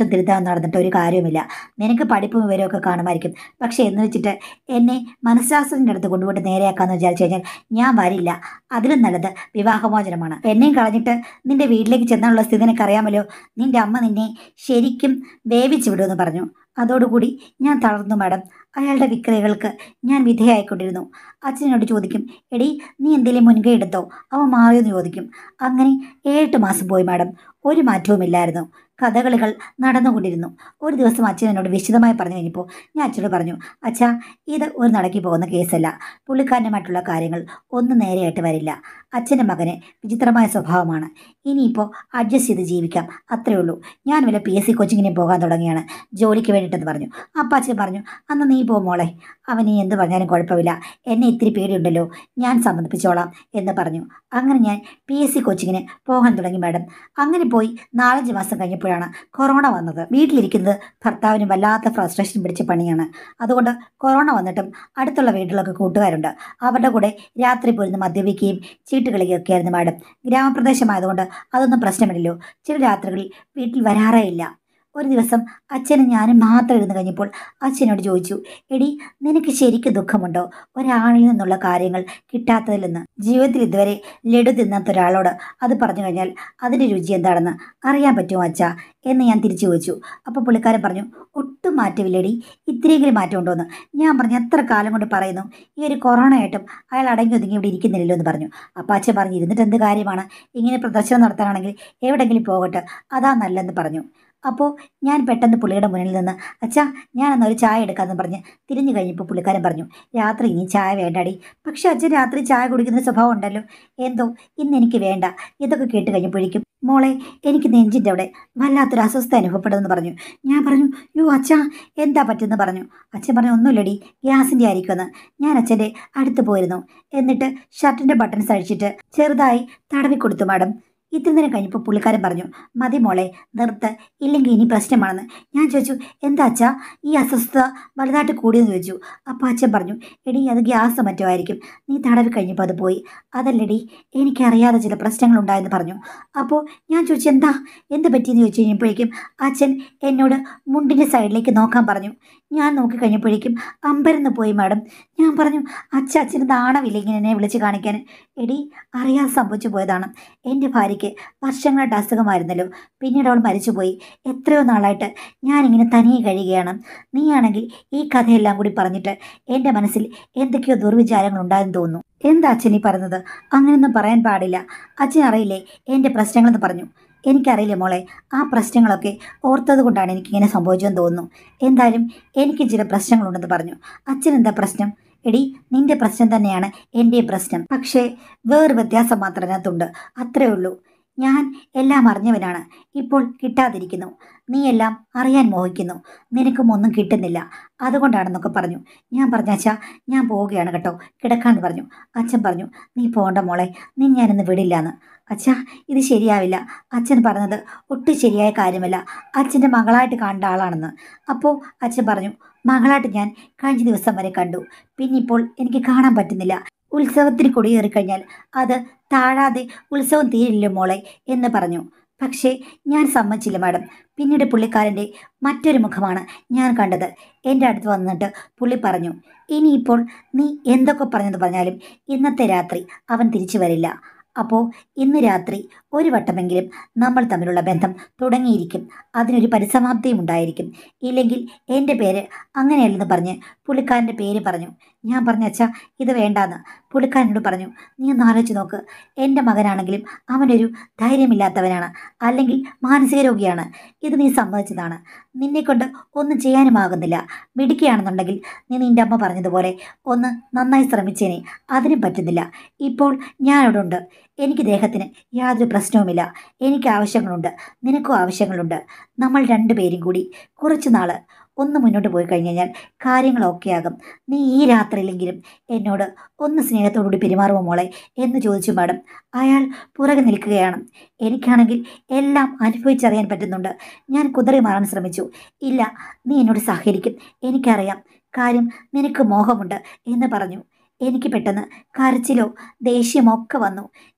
ദോഷം തിരുത്താൻ നടന്നിട്ട് ഒരു കാര്യവുമില്ല നിനക്ക് പഠിപ്പും വിവരമൊക്കെ കാണുമായിരിക്കും പക്ഷേ എന്ന് വെച്ചിട്ട് എന്നെ മനഃശാസ്ത്രത്തിൻ്റെ അടുത്ത് കൊണ്ടുപോയിട്ട് നേരെയാക്കാമെന്ന് വിചാരിച്ചു കഴിഞ്ഞാൽ ഞാൻ വരില്ല അതിലും നല്ലത് വിവാഹമോചനമാണ് എന്നെയും കളഞ്ഞിട്ട് നിന്റെ വീട്ടിലേക്ക് ചെന്നാലുള്ള സ്ഥിതി നിനക്ക് അറിയാമല്ലോ നിന്റെ അമ്മ നിന്നെ ശരിക്കും വേവിച്ചു വിടുമെന്ന് പറഞ്ഞു അതോടുകൂടി ഞാൻ തളർന്നു മാഡം അയാളുടെ വിക്രയകൾക്ക് ഞാൻ വിധേയായിക്കൊണ്ടിരുന്നു അച്ഛനോട് ചോദിക്കും എടി നീ എന്തെങ്കിലും മുൻകൈ എടുത്തോ അവ മാറിയെന്ന് ചോദിക്കും അങ്ങനെ ഏഴെട്ട് മാസം പോയി മാഡം ഒരു മാറ്റവുമില്ലായിരുന്നു കഥകളികൾ നടന്നുകൊണ്ടിരുന്നു ഒരു ദിവസം അച്ഛൻ എന്നോട് വിശദമായി പറഞ്ഞു കഴിഞ്ഞപ്പോൾ ഞാൻ അച്ഛനോട് പറഞ്ഞു അച്ഛാ ഇത് ഒരു നടക്കി പോകുന്ന കേസല്ല പുള്ളിക്കാരനുമായിട്ടുള്ള കാര്യങ്ങൾ ഒന്നും നേരെയായിട്ട് വരില്ല അച്ഛൻ്റെ മകന് വിചിത്രമായ സ്വഭാവമാണ് ഇനിയിപ്പോൾ അഡ്ജസ്റ്റ് ചെയ്ത് ജീവിക്കാം അത്രേ ഉള്ളൂ ഞാൻ വല്ല പി എസ് സി കോച്ചിങ്ങിന് പോകാൻ തുടങ്ങിയാണ് ജോലിക്ക് വേണ്ടിയിട്ടെന്ന് പറഞ്ഞു അപ്പം അച്ഛൻ പറഞ്ഞു അന്ന് നീ പോ മോളെ അവൻ നീ എന്ത് പറഞ്ഞാലും കുഴപ്പമില്ല എന്നെ ഇത്തിരി പേടിയുണ്ടല്ലോ ഞാൻ സമ്മതിപ്പിച്ചോളാം എന്ന് പറഞ്ഞു അങ്ങനെ ഞാൻ പി എസ് സി കോച്ചിങ്ങിന് പോകാൻ തുടങ്ങി മാഡം അങ്ങനെ പോയി നാലഞ്ച് മാസം കഴിഞ്ഞപ്പോഴാണ് കൊറോണ വന്നത് വീട്ടിലിരിക്കുന്നത് ഭർത്താവിന് വല്ലാത്ത ഫ്രസ്ട്രേഷൻ പിടിച്ച പണിയാണ് അതുകൊണ്ട് കൊറോണ വന്നിട്ടും അടുത്തുള്ള വീട്ടിലൊക്കെ കൂട്ടുകാരുണ്ട് അവരുടെ കൂടെ രാത്രി പോയിരുന്ന് മദ്യപിക്കുകയും ചീട്ട് കളിക്കുകയൊക്കെ ആയിരുന്നു മാഡം ഗ്രാമപ്രദേശമായതുകൊണ്ട് അതൊന്നും പ്രശ്നമില്ലല്ലോ ചില രാത്രികളിൽ വീട്ടിൽ വരാറേ ഇല്ല ഒരു ദിവസം അച്ഛനും ഞാനും മാത്രം ഇരുന്ന് കഴിഞ്ഞപ്പോൾ അച്ഛനോട് ചോദിച്ചു എടി നിനക്ക് ശരിക്കും ദുഃഖമുണ്ടോ ഒരാളിൽ നിന്നുള്ള കാര്യങ്ങൾ കിട്ടാത്തതിൽ നിന്ന് ജീവിതത്തിൽ ഇതുവരെ ലഡു തിന്നാത്ത ഒരാളോട് അത് പറഞ്ഞു കഴിഞ്ഞാൽ അതിൻ്റെ രുചി എന്താണെന്ന് അറിയാൻ പറ്റുമോ അച്ഛാ എന്ന് ഞാൻ തിരിച്ചു ചോദിച്ചു അപ്പോൾ പുള്ളിക്കാരൻ പറഞ്ഞു ഒട്ടും മാറ്റമില്ലടി ഇത്തിരിയെങ്കിലും മാറ്റം ഉണ്ടോയെന്ന് ഞാൻ പറഞ്ഞു എത്ര കാലം കൊണ്ട് പറയുന്നു ഈ ഒരു കൊറോണ ആയിട്ടും അയാൾ അടങ്ങി ഒതുങ്ങി ഇവിടെ ഇരിക്കുന്നില്ലല്ലോ എന്ന് പറഞ്ഞു അപ്പോൾ അച്ഛൻ പറഞ്ഞു ഇരുന്നിട്ട് എന്ത് കാര്യമാണ് ഇങ്ങനെ പ്രദർശനം നടത്താനാണെങ്കിൽ എവിടെയെങ്കിലും പോകട്ടെ അതാ നല്ലതെന്ന് പറഞ്ഞു അപ്പോൾ ഞാൻ പെട്ടെന്ന് പുള്ളിയുടെ മുന്നിൽ നിന്ന് അച്ഛാ ഞാൻ എന്നാൽ ഒരു ചായ എടുക്കാമെന്ന് പറഞ്ഞ് തിരിഞ്ഞു കഴിഞ്ഞപ്പോൾ പുള്ളിക്കാരൻ പറഞ്ഞു രാത്രി ഇനി ചായ വേണ്ടാടി പക്ഷെ അച്ഛൻ രാത്രി ചായ കുടിക്കുന്ന സ്വഭാവം ഉണ്ടല്ലോ എന്തോ ഇന്ന് എനിക്ക് വേണ്ട ഇതൊക്കെ കേട്ട് കഴിഞ്ഞപ്പോഴേക്കും മോളെ എനിക്ക് നെഞ്ചിൻ്റെ അവിടെ വല്ലാത്തൊരു അസ്വസ്ഥ അനുഭവപ്പെടുമെന്ന് പറഞ്ഞു ഞാൻ പറഞ്ഞു യോ അച്ഛാ എന്താ പറ്റുമെന്ന് പറഞ്ഞു അച്ഛൻ പറഞ്ഞു ഒന്നുമില്ലടി ഗ്യാസിൻ്റെ ആയിരിക്കുമെന്ന് ഞാൻ അച്ഛൻ്റെ അടുത്ത് പോയിരുന്നു എന്നിട്ട് ഷർട്ടിൻ്റെ ബട്ടൺസ് അഴിച്ചിട്ട് ചെറുതായി തടവി കൊടുത്തു മാഡം ഇത്തിരി നേരം കഴിഞ്ഞപ്പോൾ പുള്ളിക്കാരൻ പറഞ്ഞു മതി മോളെ നിർത്ത് ഇല്ലെങ്കിൽ ഇനി പ്രശ്നമാണെന്ന് ഞാൻ ചോദിച്ചു എന്താ അച്ഛാ ഈ അസ്വസ്ഥത വലുതായിട്ട് കൂടിയെന്ന് ചോദിച്ചു അപ്പോൾ അച്ഛൻ പറഞ്ഞു എടി അത് ഗ്യാസ് മറ്റോ ആയിരിക്കും നീ തടവി കഴിഞ്ഞപ്പോൾ അത് പോയി അതല്ലടി എനിക്കറിയാതെ ചില പ്രശ്നങ്ങളുണ്ടായെന്ന് പറഞ്ഞു അപ്പോൾ ഞാൻ ചോദിച്ചു എന്താ എന്ത് പറ്റിയെന്ന് ചോദിച്ചു കഴിഞ്ഞപ്പോഴേക്കും അച്ഛൻ എന്നോട് മുണ്ടിൻ്റെ സൈഡിലേക്ക് നോക്കാൻ പറഞ്ഞു ഞാൻ നോക്കി കഴിഞ്ഞപ്പോഴേക്കും അമ്പരന്ന് പോയി മാഡം ഞാൻ പറഞ്ഞു അച്ഛ അച്ഛന് നാണമില്ല ഇങ്ങനെ എന്നെ വിളിച്ച് കാണിക്കാൻ എടി അറിയാതെ സംഭവിച്ചു പോയതാണ് എൻ്റെ ഭാര്യയ്ക്ക് വർഷങ്ങളായിട്ട് അസുഖമായിരുന്നല്ലോ പിന്നീട് അവൾ മരിച്ചുപോയി എത്രയോ നാളായിട്ട് ഞാനിങ്ങനെ തനിയെ കഴിയുകയാണ് നീയാണെങ്കിൽ ഈ കഥയെല്ലാം കൂടി പറഞ്ഞിട്ട് എൻ്റെ മനസ്സിൽ എന്തൊക്കെയോ ദുർവിചാരങ്ങൾ ഉണ്ടായെന്ന് തോന്നുന്നു എന്താ അച്ഛൻ ഈ പറഞ്ഞത് അങ്ങനെയൊന്നും പറയാൻ പാടില്ല അച്ഛൻ അറിയില്ലേ എൻ്റെ പ്രശ്നങ്ങളെന്ന് പറഞ്ഞു എനിക്കറിയില്ല മോളെ ആ പ്രശ്നങ്ങളൊക്കെ ഓർത്തത് കൊണ്ടാണ് എനിക്കിങ്ങനെ സംഭവിച്ചതെന്ന് തോന്നുന്നു എന്തായാലും എനിക്ക് ചില പ്രശ്നങ്ങളുണ്ടെന്ന് പറഞ്ഞു അച്ഛൻ എന്താ പ്രശ്നം എടി നിന്റെ പ്രശ്നം തന്നെയാണ് എൻ്റെ പ്രശ്നം പക്ഷേ വേറെ വ്യത്യാസം മാത്രം അതിനകത്തുണ്ട് അത്രേ ഉള്ളൂ ഞാൻ എല്ലാം അറിഞ്ഞവനാണ് ഇപ്പോൾ കിട്ടാതിരിക്കുന്നു നീ എല്ലാം അറിയാൻ മോഹിക്കുന്നു നിനക്കും ഒന്നും കിട്ടുന്നില്ല അതുകൊണ്ടാണെന്നൊക്കെ പറഞ്ഞു ഞാൻ പറഞ്ഞ അച്ഛാ ഞാൻ പോവുകയാണ് കേട്ടോ കിടക്കാന്ന് പറഞ്ഞു അച്ഛൻ പറഞ്ഞു നീ പോണ്ട മോളെ നീ ഞാനിന്ന് വിടില്ലാന്ന് അച്ഛാ ഇത് ശരിയാവില്ല അച്ഛൻ പറഞ്ഞത് ഒട്ടും ശരിയായ കാര്യമല്ല അച്ഛൻ്റെ മകളായിട്ട് കണ്ട ആളാണെന്ന് അപ്പോൾ അച്ഛൻ പറഞ്ഞു മകളായിട്ട് ഞാൻ കഴിഞ്ഞ ദിവസം വരെ കണ്ടു പിന്നിപ്പോൾ എനിക്ക് കാണാൻ പറ്റുന്നില്ല ഉത്സവത്തിന് കൊടിയേറി കഴിഞ്ഞാൽ അത് താഴാതെ ഉത്സവം തീരില്ല മോളെ എന്ന് പറഞ്ഞു പക്ഷേ ഞാൻ സമ്മതിച്ചില്ല മാഡം പിന്നീട് പുള്ളിക്കാരൻ്റെ മറ്റൊരു മുഖമാണ് ഞാൻ കണ്ടത് എൻ്റെ അടുത്ത് വന്നിട്ട് പുള്ളി പറഞ്ഞു ഇനിയിപ്പോൾ നീ എന്തൊക്കെ പറഞ്ഞെന്ന് പറഞ്ഞാലും ഇന്നത്തെ രാത്രി അവൻ തിരിച്ചു വരില്ല അപ്പോൾ ഇന്ന് രാത്രി ഒരു വട്ടമെങ്കിലും നമ്മൾ തമ്മിലുള്ള ബന്ധം തുടങ്ങിയിരിക്കും അതിനൊരു പരിസമാപ്തിയും ഉണ്ടായിരിക്കും ഇല്ലെങ്കിൽ എൻ്റെ പേര് അങ്ങനെയല്ലെന്ന് പറഞ്ഞ് പുള്ളിക്കാരൻ്റെ പേര് പറഞ്ഞു ഞാൻ പറഞ്ഞ അച്ഛാ ഇത് വേണ്ടാന്ന് പുള്ളിക്കാരനോട് പറഞ്ഞു നീ ഒന്ന് ആലോചിച്ച് നോക്ക് എൻ്റെ മകനാണെങ്കിലും അവനൊരു ധൈര്യമില്ലാത്തവനാണ് അല്ലെങ്കിൽ മാനസിക രോഗിയാണ് ഇത് നീ സമ്മതിച്ചതാണ് നിന്നെക്കൊണ്ട് ഒന്നും ചെയ്യാനുമാകുന്നില്ല മിടുക്കിയാണെന്നുണ്ടെങ്കിൽ നീ നിൻ്റെ അമ്മ പറഞ്ഞതുപോലെ ഒന്ന് നന്നായി ശ്രമിച്ചേനെ അതിനും പറ്റുന്നില്ല ഇപ്പോൾ ഞാനിവിടെ ഉണ്ട് എനിക്ക് ദേഹത്തിന് യാതൊരു പ്രശ്നവുമില്ല എനിക്ക് ആവശ്യങ്ങളുണ്ട് നിനക്കും ആവശ്യങ്ങളുണ്ട് നമ്മൾ രണ്ടുപേരും കൂടി കുറച്ച് നാൾ ഒന്ന് മുന്നോട്ട് പോയി കഴിഞ്ഞ് കഴിഞ്ഞാൽ കാര്യങ്ങളൊക്കെ ആകും നീ ഈ രാത്രിയിലെങ്കിലും എന്നോട് ഒന്ന് സ്നേഹത്തോടുകൂടി പെരുമാറുമോ മോളെ എന്ന് ചോദിച്ചു മാഡം അയാൾ പുറകെ നിൽക്കുകയാണ് എനിക്കാണെങ്കിൽ എല്ലാം അനുഭവിച്ചറിയാൻ പറ്റുന്നുണ്ട് ഞാൻ കുതിറി മാറാൻ ശ്രമിച്ചു ഇല്ല നീ എന്നോട് സഹകരിക്കും എനിക്കറിയാം കാര്യം നിനക്ക് മോഹമുണ്ട് എന്ന് പറഞ്ഞു എനിക്ക് പെട്ടെന്ന് കരച്ചിലോ ദേഷ്യമോ ഒക്കെ വന്നു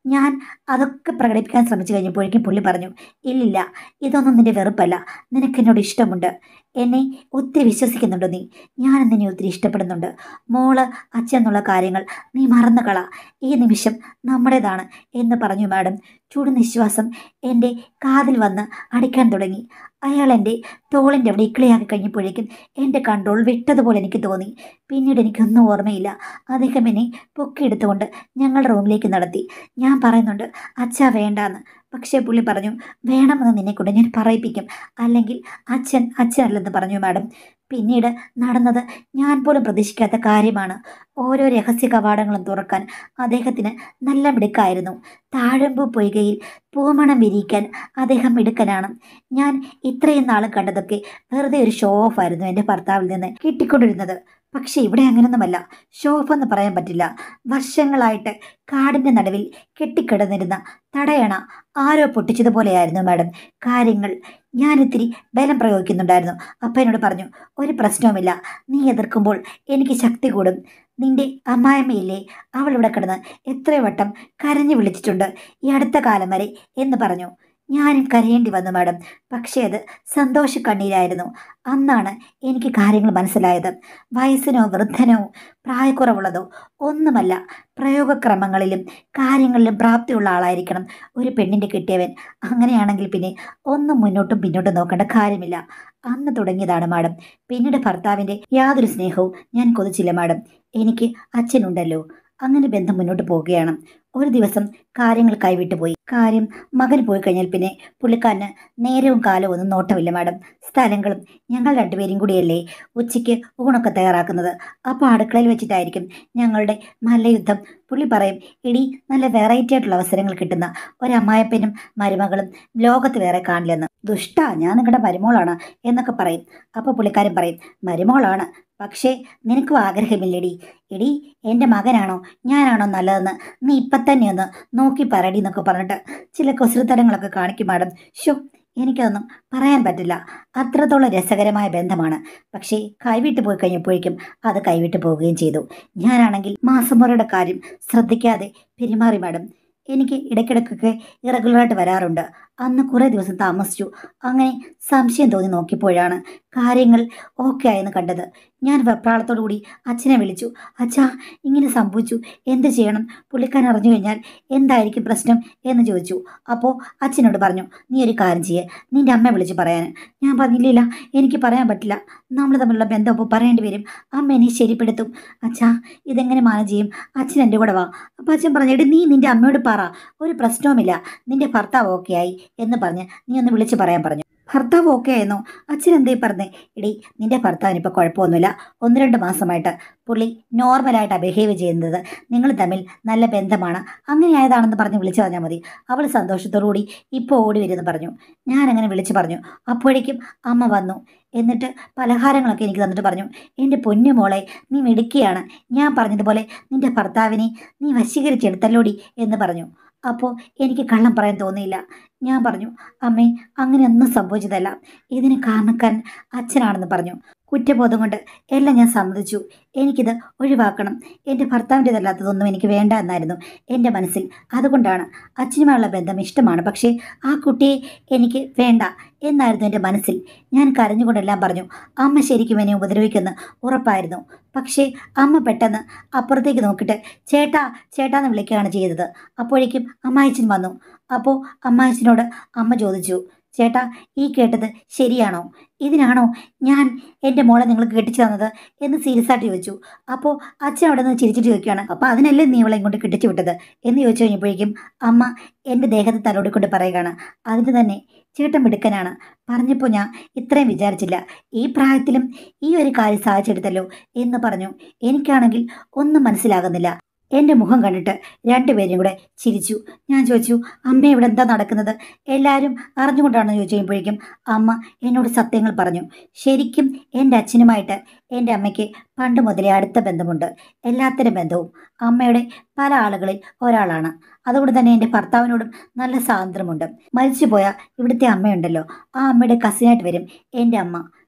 ഞാൻ അതൊക്കെ പ്രകടിപ്പിക്കാൻ ശ്രമിച്ചു കഴിഞ്ഞപ്പോഴേക്കും പുള്ളി പറഞ്ഞു ഇല്ലില്ല ഇതൊന്നും നിന്റെ വെറുപ്പല്ല നിനക്ക് എന്നോട് ഇഷ്ടമുണ്ട് എന്നെ ഒത്തിരി വിശ്വസിക്കുന്നുണ്ട് നീ ഞാൻ നിന്നെ ഒത്തിരി ഇഷ്ടപ്പെടുന്നുണ്ട് മോള് അച്ഛൻ എന്നുള്ള കാര്യങ്ങൾ നീ മറന്നു കള ഈ നിമിഷം നമ്മുടേതാണ് എന്ന് പറഞ്ഞു മാഡം ചുടുനിശ്വാസം എൻ്റെ കാതിൽ വന്ന് അടിക്കാൻ തുടങ്ങി അയാൾ എൻ്റെ തോളിൻ്റെ അവിടെ ഇക്കിളിയാക്കി കഴിഞ്ഞപ്പോഴേക്കും എൻ്റെ കൺട്രോൾ വിട്ടതുപോലെ എനിക്ക് തോന്നി പിന്നീട് എനിക്കൊന്നും ഓർമ്മയില്ല അദ്ദേഹം എന്നെ പൊക്കിയെടുത്തുകൊണ്ട് ഞങ്ങളുടെ റൂമിലേക്ക് നടത്തി ഞാൻ പറയുന്നുണ്ട് അച്ഛാ വേണ്ടാന്ന് പക്ഷേ പുള്ളി പറഞ്ഞു വേണമെന്ന് നിന്നെ കൊണ്ട് ഞാൻ പറയിപ്പിക്കും അല്ലെങ്കിൽ അച്ഛൻ അച്ഛനല്ലെന്ന് പറഞ്ഞു മാഡം പിന്നീട് നടന്നത് ഞാൻ പോലും പ്രതീക്ഷിക്കാത്ത കാര്യമാണ് ഓരോ രഹസ്യ കവാടങ്ങളും തുറക്കാൻ അദ്ദേഹത്തിന് നല്ല മിടുക്കായിരുന്നു താഴമ്പു പൊയ്കയിൽ പൂമണം വിരിയിക്കാൻ അദ്ദേഹം മിടുക്കനാണ് ഞാൻ ഇത്രയും നാളും കണ്ടതൊക്കെ വെറുതെ ഒരു ഷോ ഓഫ് ആയിരുന്നു എൻ്റെ ഭർത്താവിൽ നിന്ന് കിട്ടിക്കൊണ്ടിരുന്നത് പക്ഷേ ഇവിടെ അങ്ങനെയൊന്നുമല്ല ഷോ ഓഫ് എന്ന് പറയാൻ പറ്റില്ല വർഷങ്ങളായിട്ട് കാടിൻ്റെ നടുവിൽ കെട്ടിക്കിടന്നിരുന്ന തടയണ ആരോ പൊട്ടിച്ചതുപോലെയായിരുന്നു മാഡം കാര്യങ്ങൾ ഞാനിത്തിരി ബലം പ്രയോഗിക്കുന്നുണ്ടായിരുന്നു അപ്പം എന്നോട് പറഞ്ഞു ഒരു പ്രശ്നവുമില്ല നീ എതിർക്കുമ്പോൾ എനിക്ക് ശക്തി കൂടും നിന്റെ അമ്മായമ്മയില്ലേ അവൾ ഇവിടെ കിടന്ന് എത്രയോ വട്ടം കരഞ്ഞു വിളിച്ചിട്ടുണ്ട് ഈ അടുത്ത കാലം വരെ എന്ന് പറഞ്ഞു ഞാനും കരയേണ്ടി വന്നു മാഡം പക്ഷേ അത് സന്തോഷ കണ്ണീരായിരുന്നു അന്നാണ് എനിക്ക് കാര്യങ്ങൾ മനസ്സിലായത് വയസ്സിനോ വൃദ്ധനോ പ്രായക്കുറവുള്ളതോ ഒന്നുമല്ല പ്രയോഗക്രമങ്ങളിലും കാര്യങ്ങളിലും പ്രാപ്തിയുള്ള ആളായിരിക്കണം ഒരു പെണ്ണിൻ്റെ കിട്ടിയവൻ അങ്ങനെയാണെങ്കിൽ പിന്നെ ഒന്നും മുന്നോട്ടും പിന്നോട്ടും നോക്കേണ്ട കാര്യമില്ല അന്ന് തുടങ്ങിയതാണ് മാഡം പിന്നീട് ഭർത്താവിൻ്റെ യാതൊരു സ്നേഹവും ഞാൻ കൊതിച്ചില്ല മാഡം എനിക്ക് അച്ഛനുണ്ടല്ലോ അങ്ങനെ ബന്ധം മുന്നോട്ട് പോവുകയാണ് ഒരു ദിവസം കാര്യങ്ങൾ കൈവിട്ടു പോയി കാര്യം മകൻ പോയി കഴിഞ്ഞാൽ പിന്നെ പുള്ളിക്കാരന് നേരവും കാലവും ഒന്നും നോട്ടമില്ല മാഡം സ്ഥലങ്ങളും ഞങ്ങൾ രണ്ടുപേരും കൂടിയല്ലേ ഉച്ചയ്ക്ക് ഊണൊക്കെ തയ്യാറാക്കുന്നത് അപ്പോൾ അടുക്കളയിൽ വെച്ചിട്ടായിരിക്കും ഞങ്ങളുടെ മല്ലയുദ്ധം പുള്ളി പറയും ഇടി നല്ല വെറൈറ്റി ആയിട്ടുള്ള അവസരങ്ങൾ കിട്ടുന്ന ഒരമ്മായപ്പനും മരുമകളും ലോകത്ത് വേറെ കാണില്ലെന്ന് ദുഷ്ട ഞാൻ നിങ്ങളുടെ മരുമോളാണ് എന്നൊക്കെ പറയും അപ്പോൾ പുള്ളിക്കാരൻ പറയും മരുമോളാണ് പക്ഷേ നിനക്കും ആഗ്രഹമില്ലടി എടി എൻ്റെ മകനാണോ ഞാനാണോ നല്ലതെന്ന് നീ ഇപ്പം തന്നെ ഒന്ന് നോക്കി പറയടി എന്നൊക്കെ പറഞ്ഞിട്ട് ചില കുസൃത്തരങ്ങളൊക്കെ കാണിക്കും മാഡം ഷോ എനിക്കതൊന്നും പറയാൻ പറ്റില്ല അത്രത്തോളം രസകരമായ ബന്ധമാണ് പക്ഷേ കൈവിട്ട് പോയി കഴിഞ്ഞപ്പോഴേക്കും അത് കൈവിട്ട് പോവുകയും ചെയ്തു ഞാനാണെങ്കിൽ മാസമുറയുടെ കാര്യം ശ്രദ്ധിക്കാതെ പെരുമാറി മാഡം എനിക്ക് ഇടയ്ക്കിടയ്ക്കൊക്കെ ഇറഗുലറായിട്ട് വരാറുണ്ട് അന്ന് കുറേ ദിവസം താമസിച്ചു അങ്ങനെ സംശയം തോന്നി നോക്കിയപ്പോഴാണ് കാര്യങ്ങൾ ഓക്കെ ആയെന്ന് കണ്ടത് ഞാൻ വെപ്രാളത്തോടു കൂടി അച്ഛനെ വിളിച്ചു അച്ഛാ ഇങ്ങനെ സംഭവിച്ചു എന്ത് ചെയ്യണം പുള്ളിക്കാരൻ അറിഞ്ഞു കഴിഞ്ഞാൽ എന്തായിരിക്കും പ്രശ്നം എന്ന് ചോദിച്ചു അപ്പോൾ അച്ഛനോട് പറഞ്ഞു നീ ഒരു കാര്യം ചെയ്യേ നിൻ്റെ അമ്മയെ വിളിച്ച് പറയാൻ ഞാൻ പറഞ്ഞില്ല എനിക്ക് പറയാൻ പറ്റില്ല നമ്മൾ തമ്മിലുള്ള ബന്ധം ഇപ്പോൾ പറയേണ്ടി വരും അമ്മ എന്നെ ശരിപ്പെടുത്തും അച്ഛാ ഇതെങ്ങനെ മാനേജ് ചെയ്യും അച്ഛൻ എൻ്റെ കൂടെ വാ അപ്പോൾ അച്ഛൻ പറഞ്ഞു എടി നീ നിൻ്റെ അമ്മയോട് പറ ഒരു പ്രശ്നവുമില്ല നിൻ്റെ ഭർത്താവ് ഓക്കെ ആയി എന്ന് പറഞ്ഞ് നീ ഒന്ന് വിളിച്ച് പറയാൻ പറഞ്ഞു ഭർത്താവ് ഓക്കെ ആയിരുന്നോ അച്ഛൻ എന്തേ പറഞ്ഞേ എടി നിന്റെ ഭർത്താവിന് ഇപ്പോൾ കുഴപ്പമൊന്നുമില്ല ഒന്ന് രണ്ട് മാസമായിട്ട് പുള്ളി നോർമലായിട്ടാണ് ബിഹേവ് ചെയ്യുന്നത് നിങ്ങൾ തമ്മിൽ നല്ല ബന്ധമാണ് അങ്ങനെ ആയതാണെന്ന് പറഞ്ഞ് വിളിച്ചു പറഞ്ഞാൽ മതി അവൾ സന്തോഷത്തോടു കൂടി ഇപ്പോൾ ഓടി വരുമെന്ന് പറഞ്ഞു ഞാൻ അങ്ങനെ വിളിച്ചു പറഞ്ഞു അപ്പോഴേക്കും അമ്മ വന്നു എന്നിട്ട് പലഹാരങ്ങളൊക്കെ എനിക്ക് തന്നിട്ട് പറഞ്ഞു എൻ്റെ പൊന്നു മോളെ നീ മിടുക്കിയാണ് ഞാൻ പറഞ്ഞതുപോലെ നിന്റെ ഭർത്താവിനെ നീ വശീകരിച്ചെടുത്തല്ലോടി എന്ന് പറഞ്ഞു അപ്പോൾ എനിക്ക് കള്ളം പറയാൻ തോന്നിയില്ല ഞാൻ പറഞ്ഞു അമ്മേ അങ്ങനെയൊന്നും സംഭവിച്ചതല്ല ഇതിന് കാരണക്കാരൻ അച്ഛനാണെന്ന് പറഞ്ഞു കുറ്റബോധം കൊണ്ട് എല്ലാം ഞാൻ സമ്മതിച്ചു എനിക്കിത് ഒഴിവാക്കണം എൻ്റെ ഭർത്താവിൻ്റെതല്ലാത്തതൊന്നും എനിക്ക് വേണ്ട എന്നായിരുന്നു എൻ്റെ മനസ്സിൽ അതുകൊണ്ടാണ് അച്ഛനുമായുള്ള ബന്ധം ഇഷ്ടമാണ് പക്ഷേ ആ കുട്ടിയെ എനിക്ക് വേണ്ട എന്നായിരുന്നു എൻ്റെ മനസ്സിൽ ഞാൻ കരഞ്ഞുകൊണ്ടെല്ലാം പറഞ്ഞു അമ്മ ശരിക്കും എന്നെ ഉപദ്രവിക്കുമെന്ന് ഉറപ്പായിരുന്നു പക്ഷേ അമ്മ പെട്ടെന്ന് അപ്പുറത്തേക്ക് നോക്കിയിട്ട് ചേട്ടാ ചേട്ടാന്ന് വിളിക്കുകയാണ് ചെയ്തത് അപ്പോഴേക്കും അമ്മായച്ചൻ വന്നു അപ്പോൾ അമ്മായച്ചനോട് അമ്മ ചോദിച്ചു ചേട്ടാ ഈ കേട്ടത് ശരിയാണോ ഇതിനാണോ ഞാൻ എൻ്റെ മോളെ നിങ്ങൾക്ക് കെട്ടിച്ചു തന്നത് എന്ന് സീരിയസ് ആയിട്ട് ചോദിച്ചു അപ്പോൾ അച്ഛൻ അവിടെ നിന്ന് ചിരിച്ചിട്ട് ചോദിക്കുകയാണ് അപ്പോൾ അതിനല്ലേ നീ ഇവളെ ഇങ്ങോട്ട് കെട്ടിച്ചു വിട്ടത് എന്ന് ചോദിച്ചു കഴിഞ്ഞപ്പോഴേക്കും അമ്മ എൻ്റെ ദേഹത്ത് തലോടിക്കൊണ്ട് പറയുകയാണ് അതിന് തന്നെ ചേട്ടൻ മിടുക്കനാണ് പറഞ്ഞപ്പോൾ ഞാൻ ഇത്രയും വിചാരിച്ചില്ല ഈ പ്രായത്തിലും ഈ ഒരു കാര്യം സാധിച്ചെടുത്തല്ലോ എന്ന് പറഞ്ഞു എനിക്കാണെങ്കിൽ ഒന്നും മനസ്സിലാകുന്നില്ല എൻ്റെ മുഖം കണ്ടിട്ട് രണ്ടുപേരും കൂടെ ചിരിച്ചു ഞാൻ ചോദിച്ചു അമ്മ ഇവിടെ എന്താ നടക്കുന്നത് എല്ലാവരും അറിഞ്ഞുകൊണ്ടാണെന്ന് ചോദിച്ചു കഴിയുമ്പോഴേക്കും അമ്മ എന്നോട് സത്യങ്ങൾ പറഞ്ഞു ശരിക്കും എൻ്റെ അച്ഛനുമായിട്ട് എൻ്റെ അമ്മയ്ക്ക് പണ്ട് മുതലേ അടുത്ത ബന്ധമുണ്ട് എല്ലാത്തരം ബന്ധവും അമ്മയുടെ പല ആളുകളിൽ ഒരാളാണ് അതുകൊണ്ട് തന്നെ എൻ്റെ ഭർത്താവിനോടും നല്ല സ്വാതന്ത്ര്യമുണ്ട് മരിച്ചുപോയ ഇവിടുത്തെ അമ്മയുണ്ടല്ലോ ആ അമ്മയുടെ കസിനായിട്ട് വരും എൻ്റെ അമ്മ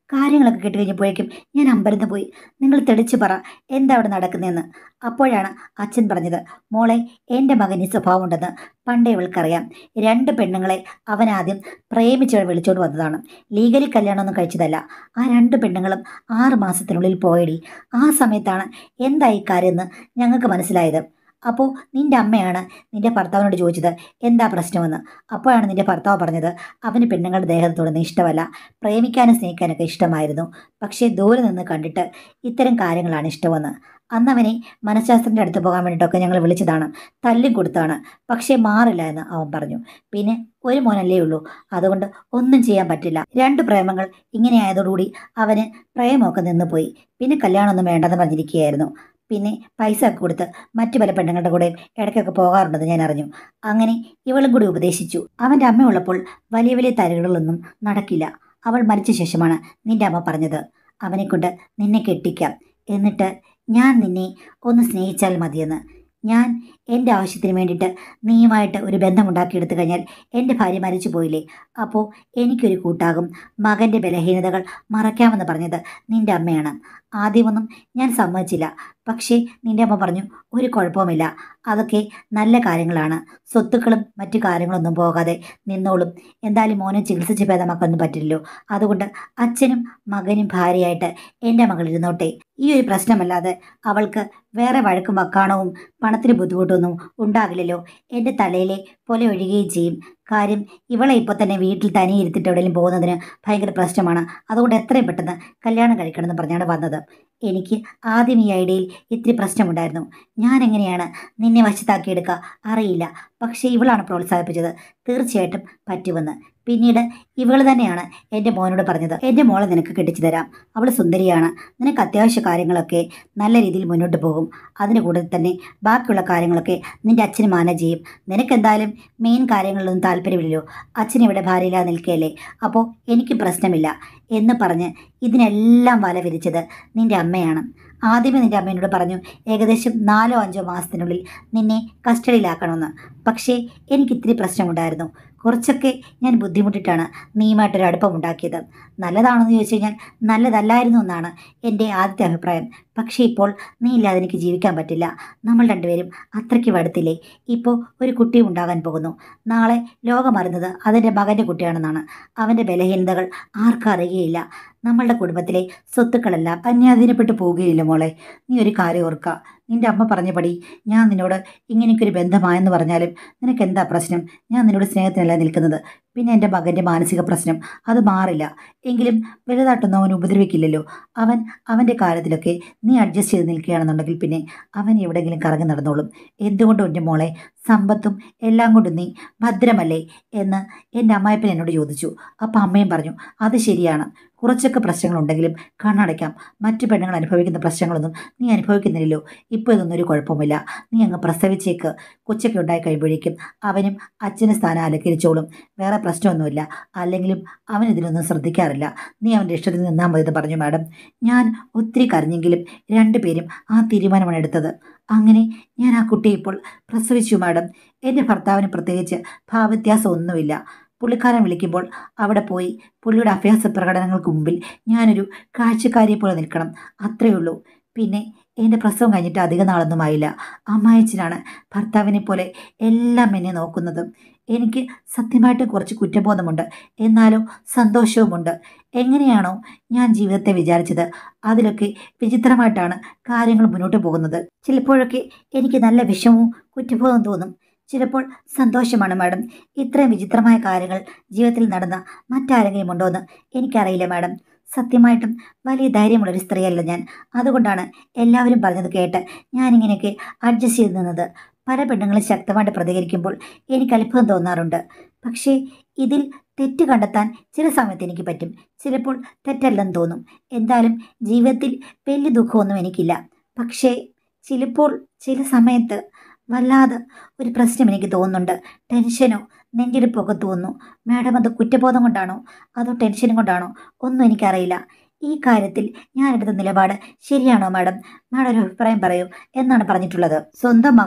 കാര്യങ്ങളൊക്കെ കേട്ട് കഴിഞ്ഞപ്പോഴേക്കും ഞാൻ അമ്പരന്ന് പോയി നിങ്ങൾ തെളിച്ച് പറ എന്താ അവിടെ നടക്കുന്നതെന്ന് അപ്പോഴാണ് അച്ഛൻ പറഞ്ഞത് മോളെ എൻ്റെ മകൻ ഈ സ്വഭാവം ഉണ്ടെന്ന് പണ്ടേ ഇവൾക്കറിയാം രണ്ട് പെണ്ണുങ്ങളെ അവൻ ആദ്യം പ്രേമിച്ച് വിളിച്ചോണ്ട് വന്നതാണ് ലീഗലി കല്യാണമൊന്നും കഴിച്ചതല്ല ആ രണ്ട് പെണ്ണുങ്ങളും ആറ് മാസത്തിനുള്ളിൽ പോയടി ആ സമയത്താണ് എന്തായി കാര്യമെന്ന് ഞങ്ങൾക്ക് മനസ്സിലായത് അപ്പോൾ നിന്റെ അമ്മയാണ് നിന്റെ ഭർത്താവിനോട് ചോദിച്ചത് എന്താ പ്രശ്നമെന്ന് അപ്പോഴാണ് നിന്റെ ഭർത്താവ് പറഞ്ഞത് അവന് പെണ്ണുങ്ങളുടെ ദേഹത്ത് തൊടുന്ന ഇഷ്ടമല്ല പ്രേമിക്കാനും സ്നേഹിക്കാനൊക്കെ ഇഷ്ടമായിരുന്നു പക്ഷേ ദൂരെ നിന്ന് കണ്ടിട്ട് ഇത്തരം കാര്യങ്ങളാണ് ഇഷ്ടമെന്ന് അന്ന് അവനെ മനഃശാസ്ത്രൻ്റെ അടുത്ത് പോകാൻ വേണ്ടിയിട്ടൊക്കെ ഞങ്ങൾ വിളിച്ചതാണ് തല്ലും കൊടുത്താണ് പക്ഷേ മാറില്ല എന്ന് അവൻ പറഞ്ഞു പിന്നെ ഒരു മോനല്ലേ ഉള്ളൂ അതുകൊണ്ട് ഒന്നും ചെയ്യാൻ പറ്റില്ല രണ്ട് പ്രേമങ്ങൾ ഇങ്ങനെ ആയതോടുകൂടി അവന് പ്രേമമൊക്കെ നിന്നുപോയി പിന്നെ കല്യാണമൊന്നും വേണ്ടെന്ന് പറഞ്ഞിരിക്കുകയായിരുന്നു പിന്നെ പൈസ ഒക്കെ കൊടുത്ത് മറ്റു പല പെണ്ണുങ്ങളുടെ കൂടെ ഇടയ്ക്കൊക്കെ പോകാറുണ്ടെന്ന് ഞാൻ അറിഞ്ഞു അങ്ങനെ ഇവളും കൂടി ഉപദേശിച്ചു അവൻ്റെ അമ്മയുള്ളപ്പോൾ വലിയ വലിയ തരകളൊന്നും നടക്കില്ല അവൾ മരിച്ച ശേഷമാണ് നിന്റെ അമ്മ പറഞ്ഞത് അവനെക്കൊണ്ട് നിന്നെ കെട്ടിക്കാം എന്നിട്ട് ഞാൻ നിന്നെ ഒന്ന് സ്നേഹിച്ചാൽ മതിയെന്ന് ഞാൻ എൻ്റെ ആവശ്യത്തിന് വേണ്ടിയിട്ട് നീയുമായിട്ട് ഒരു ബന്ധമുണ്ടാക്കിയെടുത്തു കഴിഞ്ഞാൽ എൻ്റെ ഭാര്യ മരിച്ചു പോയില്ലേ അപ്പോൾ എനിക്കൊരു കൂട്ടാകും മകൻ്റെ ബലഹീനതകൾ മറയ്ക്കാമെന്ന് പറഞ്ഞത് നിൻ്റെ അമ്മയാണ് ആദ്യമൊന്നും ഞാൻ സമ്മതിച്ചില്ല പക്ഷേ നിൻ്റെ അമ്മ പറഞ്ഞു ഒരു കുഴപ്പവുമില്ല അതൊക്കെ നല്ല കാര്യങ്ങളാണ് സ്വത്തുക്കളും മറ്റു കാര്യങ്ങളൊന്നും പോകാതെ നിന്നോളും എന്തായാലും മോനെ ചികിത്സിച്ച് ഭേദമാക്കാനൊന്നും പറ്റില്ലല്ലോ അതുകൊണ്ട് അച്ഛനും മകനും ഭാര്യയായിട്ട് എൻ്റെ മകൾ ഇരുന്നോട്ടെ ഈ ഒരു പ്രശ്നമല്ലാതെ അവൾക്ക് വേറെ വഴക്കും വക്കാണവും പണത്തിന് ബുദ്ധിമുട്ടൊന്നും ഉണ്ടാകില്ലല്ലോ എൻ്റെ തലയിലെ പോലെ ഒഴുകുകയും ചെയ്യും കാര്യം ഇവളെ ഇപ്പോൾ തന്നെ വീട്ടിൽ തനിയെ ഇരുത്തിട്ട് എവിടെയെങ്കിലും പോകുന്നതിന് ഭയങ്കര പ്രശ്നമാണ് അതുകൊണ്ട് എത്രയും പെട്ടെന്ന് കല്യാണം കഴിക്കണമെന്ന് പറഞ്ഞാണ് വന്നത് എനിക്ക് ആദ്യം ഈ ഐഡിയയിൽ ഇത്തിരി പ്രശ്നമുണ്ടായിരുന്നു ഞാൻ എങ്ങനെയാണ് നിന്നെ വശത്താക്കിയെടുക്കുക അറിയില്ല പക്ഷേ ഇവളാണ് പ്രോത്സാഹിപ്പിച്ചത് തീർച്ചയായിട്ടും പറ്റുമെന്ന് പിന്നീട് ഇവൾ തന്നെയാണ് എൻ്റെ മോനോട് പറഞ്ഞത് എൻ്റെ മോളെ നിനക്ക് കെട്ടിച്ചു തരാം അവൾ സുന്ദരിയാണ് നിനക്ക് അത്യാവശ്യ കാര്യങ്ങളൊക്കെ നല്ല രീതിയിൽ മുന്നോട്ട് പോകും അതിന് കൂടെ തന്നെ ബാക്കിയുള്ള കാര്യങ്ങളൊക്കെ നിൻ്റെ അച്ഛന് മാനേജ് ചെയ്യും നിനക്കെന്തായാലും മെയിൻ കാര്യങ്ങളിലൊന്നും താല്പര്യമില്ലല്ലോ അച്ഛൻ ഇവിടെ ഭാര്യയില്ലാതെ നിൽക്കുകയല്ലേ അപ്പോൾ എനിക്ക് പ്രശ്നമില്ല എന്ന് പറഞ്ഞ് ഇതിനെല്ലാം വല വിരിച്ചത് നിൻ്റെ അമ്മയാണ് ആദ്യമേ നിൻ്റെ അമ്മേനോട് പറഞ്ഞു ഏകദേശം നാലോ അഞ്ചോ മാസത്തിനുള്ളിൽ നിന്നെ കസ്റ്റഡിയിലാക്കണമെന്ന് പക്ഷേ എനിക്ക് ഇത്തിരി പ്രശ്നമുണ്ടായിരുന്നു കുറച്ചൊക്കെ ഞാൻ ബുദ്ധിമുട്ടിട്ടാണ് നീയുമായിട്ടൊരു അടുപ്പം ഉണ്ടാക്കിയത് നല്ലതാണെന്ന് ചോദിച്ചു കഴിഞ്ഞാൽ നല്ലതല്ലായിരുന്നു എന്നാണ് എൻ്റെ ആദ്യത്തെ അഭിപ്രായം പക്ഷേ ഇപ്പോൾ നീ ഇല്ലാതെ എനിക്ക് ജീവിക്കാൻ പറ്റില്ല നമ്മൾ രണ്ടുപേരും അത്രയ്ക്ക് വടുത്തില്ലേ ഇപ്പോൾ ഒരു കുട്ടിയും ഉണ്ടാകാൻ പോകുന്നു നാളെ ലോകം അറിയുന്നത് അതിൻ്റെ മകൻ്റെ കുട്ടിയാണെന്നാണ് അവൻ്റെ ബലഹീനതകൾ ആർക്കും അറിയുകയില്ല നമ്മളുടെ കുടുംബത്തിലെ സ്വത്തുക്കളെല്ലാം അന്യാധീനപ്പെട്ടു പോവുകയില്ല മോളെ നീ ഒരു കാര്യം ഓർക്കുക നിന്റെ അമ്മ പറഞ്ഞപടി ഞാൻ നിന്നോട് ഇങ്ങനെയൊക്കെ ബന്ധമായെന്ന് പറഞ്ഞാലും നിനക്ക് എന്താ പ്രശ്നം ഞാൻ നിന്നോട് സ്നേഹത്തിനല്ല നിൽക്കുന്നത് പിന്നെ എൻ്റെ മകൻ്റെ മാനസിക പ്രശ്നം അത് മാറില്ല എങ്കിലും വലുതായിട്ടൊന്നും അവൻ ഉപദ്രവിക്കില്ലല്ലോ അവൻ അവൻ്റെ കാര്യത്തിലൊക്കെ നീ അഡ്ജസ്റ്റ് ചെയ്ത് നിൽക്കുകയാണെന്നുണ്ടെങ്കിൽ പിന്നെ അവൻ എവിടെയെങ്കിലും കറങ്ങി നടന്നോളും എന്തുകൊണ്ടും എൻ്റെ മോളെ സമ്പത്തും എല്ലാം കൊണ്ടും നീ ഭദ്രമല്ലേ എന്ന് എൻ്റെ അമ്മായപ്പൻ എന്നോട് ചോദിച്ചു അപ്പം അമ്മയും പറഞ്ഞു അത് ശരിയാണ് കുറച്ചൊക്കെ പ്രശ്നങ്ങളുണ്ടെങ്കിലും കണ്ണടയ്ക്കാം മറ്റു പെണ്ണുങ്ങൾ അനുഭവിക്കുന്ന പ്രശ്നങ്ങളൊന്നും നീ അനുഭവിക്കുന്നില്ലല്ലോ ഇപ്പോൾ ഇതൊന്നും ഒരു കുഴപ്പമില്ല നീ അങ്ങ് പ്രസവിച്ചേക്ക് കൊച്ചൊക്കെ ഉണ്ടായി കഴിയുമ്പോഴേക്കും അവനും അച്ഛന് സ്ഥാനം അലങ്കരിച്ചോളും വേറെ പ്രശ്നമൊന്നുമില്ല അല്ലെങ്കിലും അവൻ ഇതിലൊന്നും ശ്രദ്ധിക്കാറില്ല നീ അവൻ്റെ ഇഷ്ടത്തിൽ നിന്നാൽ മതി എന്ന് പറഞ്ഞു മാഡം ഞാൻ ഒത്തിരി കരഞ്ഞെങ്കിലും രണ്ടുപേരും ആ തീരുമാനമാണ് എടുത്തത് അങ്ങനെ ഞാൻ ആ കുട്ടിയെ ഇപ്പോൾ പ്രസവിച്ചു മാഡം എൻ്റെ ഭർത്താവിന് പ്രത്യേകിച്ച് ഭാവവ്യത്യാസം ഒന്നുമില്ല പുള്ളിക്കാരൻ വിളിക്കുമ്പോൾ അവിടെ പോയി പുള്ളിയുടെ അഭ്യാസ പ്രകടനങ്ങൾക്ക് മുമ്പിൽ ഞാനൊരു കാഴ്ചക്കാരിയെ പോലെ നിൽക്കണം അത്രയേ ഉള്ളൂ പിന്നെ എൻ്റെ പ്രസവം കഴിഞ്ഞിട്ട് അധിക നാളൊന്നും ആയില്ല അമ്മായച്ചനാണ് ഭർത്താവിനെ പോലെ എല്ലാം എന്നെ നോക്കുന്നത് എനിക്ക് സത്യമായിട്ട് കുറച്ച് കുറ്റബോധമുണ്ട് എന്നാലോ സന്തോഷവുമുണ്ട് എങ്ങനെയാണോ ഞാൻ ജീവിതത്തെ വിചാരിച്ചത് അതിലൊക്കെ വിചിത്രമായിട്ടാണ് കാര്യങ്ങൾ മുന്നോട്ട് പോകുന്നത് ചിലപ്പോഴൊക്കെ എനിക്ക് നല്ല വിഷമവും കുറ്റബോധം തോന്നും ചിലപ്പോൾ സന്തോഷമാണ് മാഡം ഇത്രയും വിചിത്രമായ കാര്യങ്ങൾ ജീവിതത്തിൽ നടന്ന മറ്റാരെങ്കിലും ഉണ്ടോ എന്ന് എനിക്കറിയില്ല മാഡം സത്യമായിട്ടും വലിയ ധൈര്യമുള്ളൊരു സ്ത്രീയല്ല ഞാൻ അതുകൊണ്ടാണ് എല്ലാവരും പറഞ്ഞത് കേട്ട് ഞാനിങ്ങനെയൊക്കെ അഡ്ജസ്റ്റ് ചെയ്ത് നിന്നത് പല പെണ്ണുങ്ങളും ശക്തമായിട്ട് പ്രതികരിക്കുമ്പോൾ എനിക്ക് അത്ഭുതം തോന്നാറുണ്ട് പക്ഷേ ഇതിൽ തെറ്റ് കണ്ടെത്താൻ ചില സമയത്ത് എനിക്ക് പറ്റും ചിലപ്പോൾ തെറ്റല്ലെന്ന് തോന്നും എന്തായാലും ജീവിതത്തിൽ വലിയ ദുഃഖമൊന്നും എനിക്കില്ല പക്ഷേ ചിലപ്പോൾ ചില സമയത്ത് വല്ലാതെ ഒരു പ്രശ്നം എനിക്ക് തോന്നുന്നുണ്ട് ടെൻഷനോ നെഞ്ചെടുപ്പൊക്കെ തോന്നുന്നു മാഡം അത് കുറ്റബോധം കൊണ്ടാണോ അതോ ടെൻഷനും കൊണ്ടാണോ ഒന്നും എനിക്കറിയില്ല ഈ കാര്യത്തിൽ ഞാൻ എടുത്ത നിലപാട് ശരിയാണോ മാഡം മാഡം ഒരു അഭിപ്രായം പറയൂ എന്നാണ് പറഞ്ഞിട്ടുള്ളത് സ്വന്തം മകളെ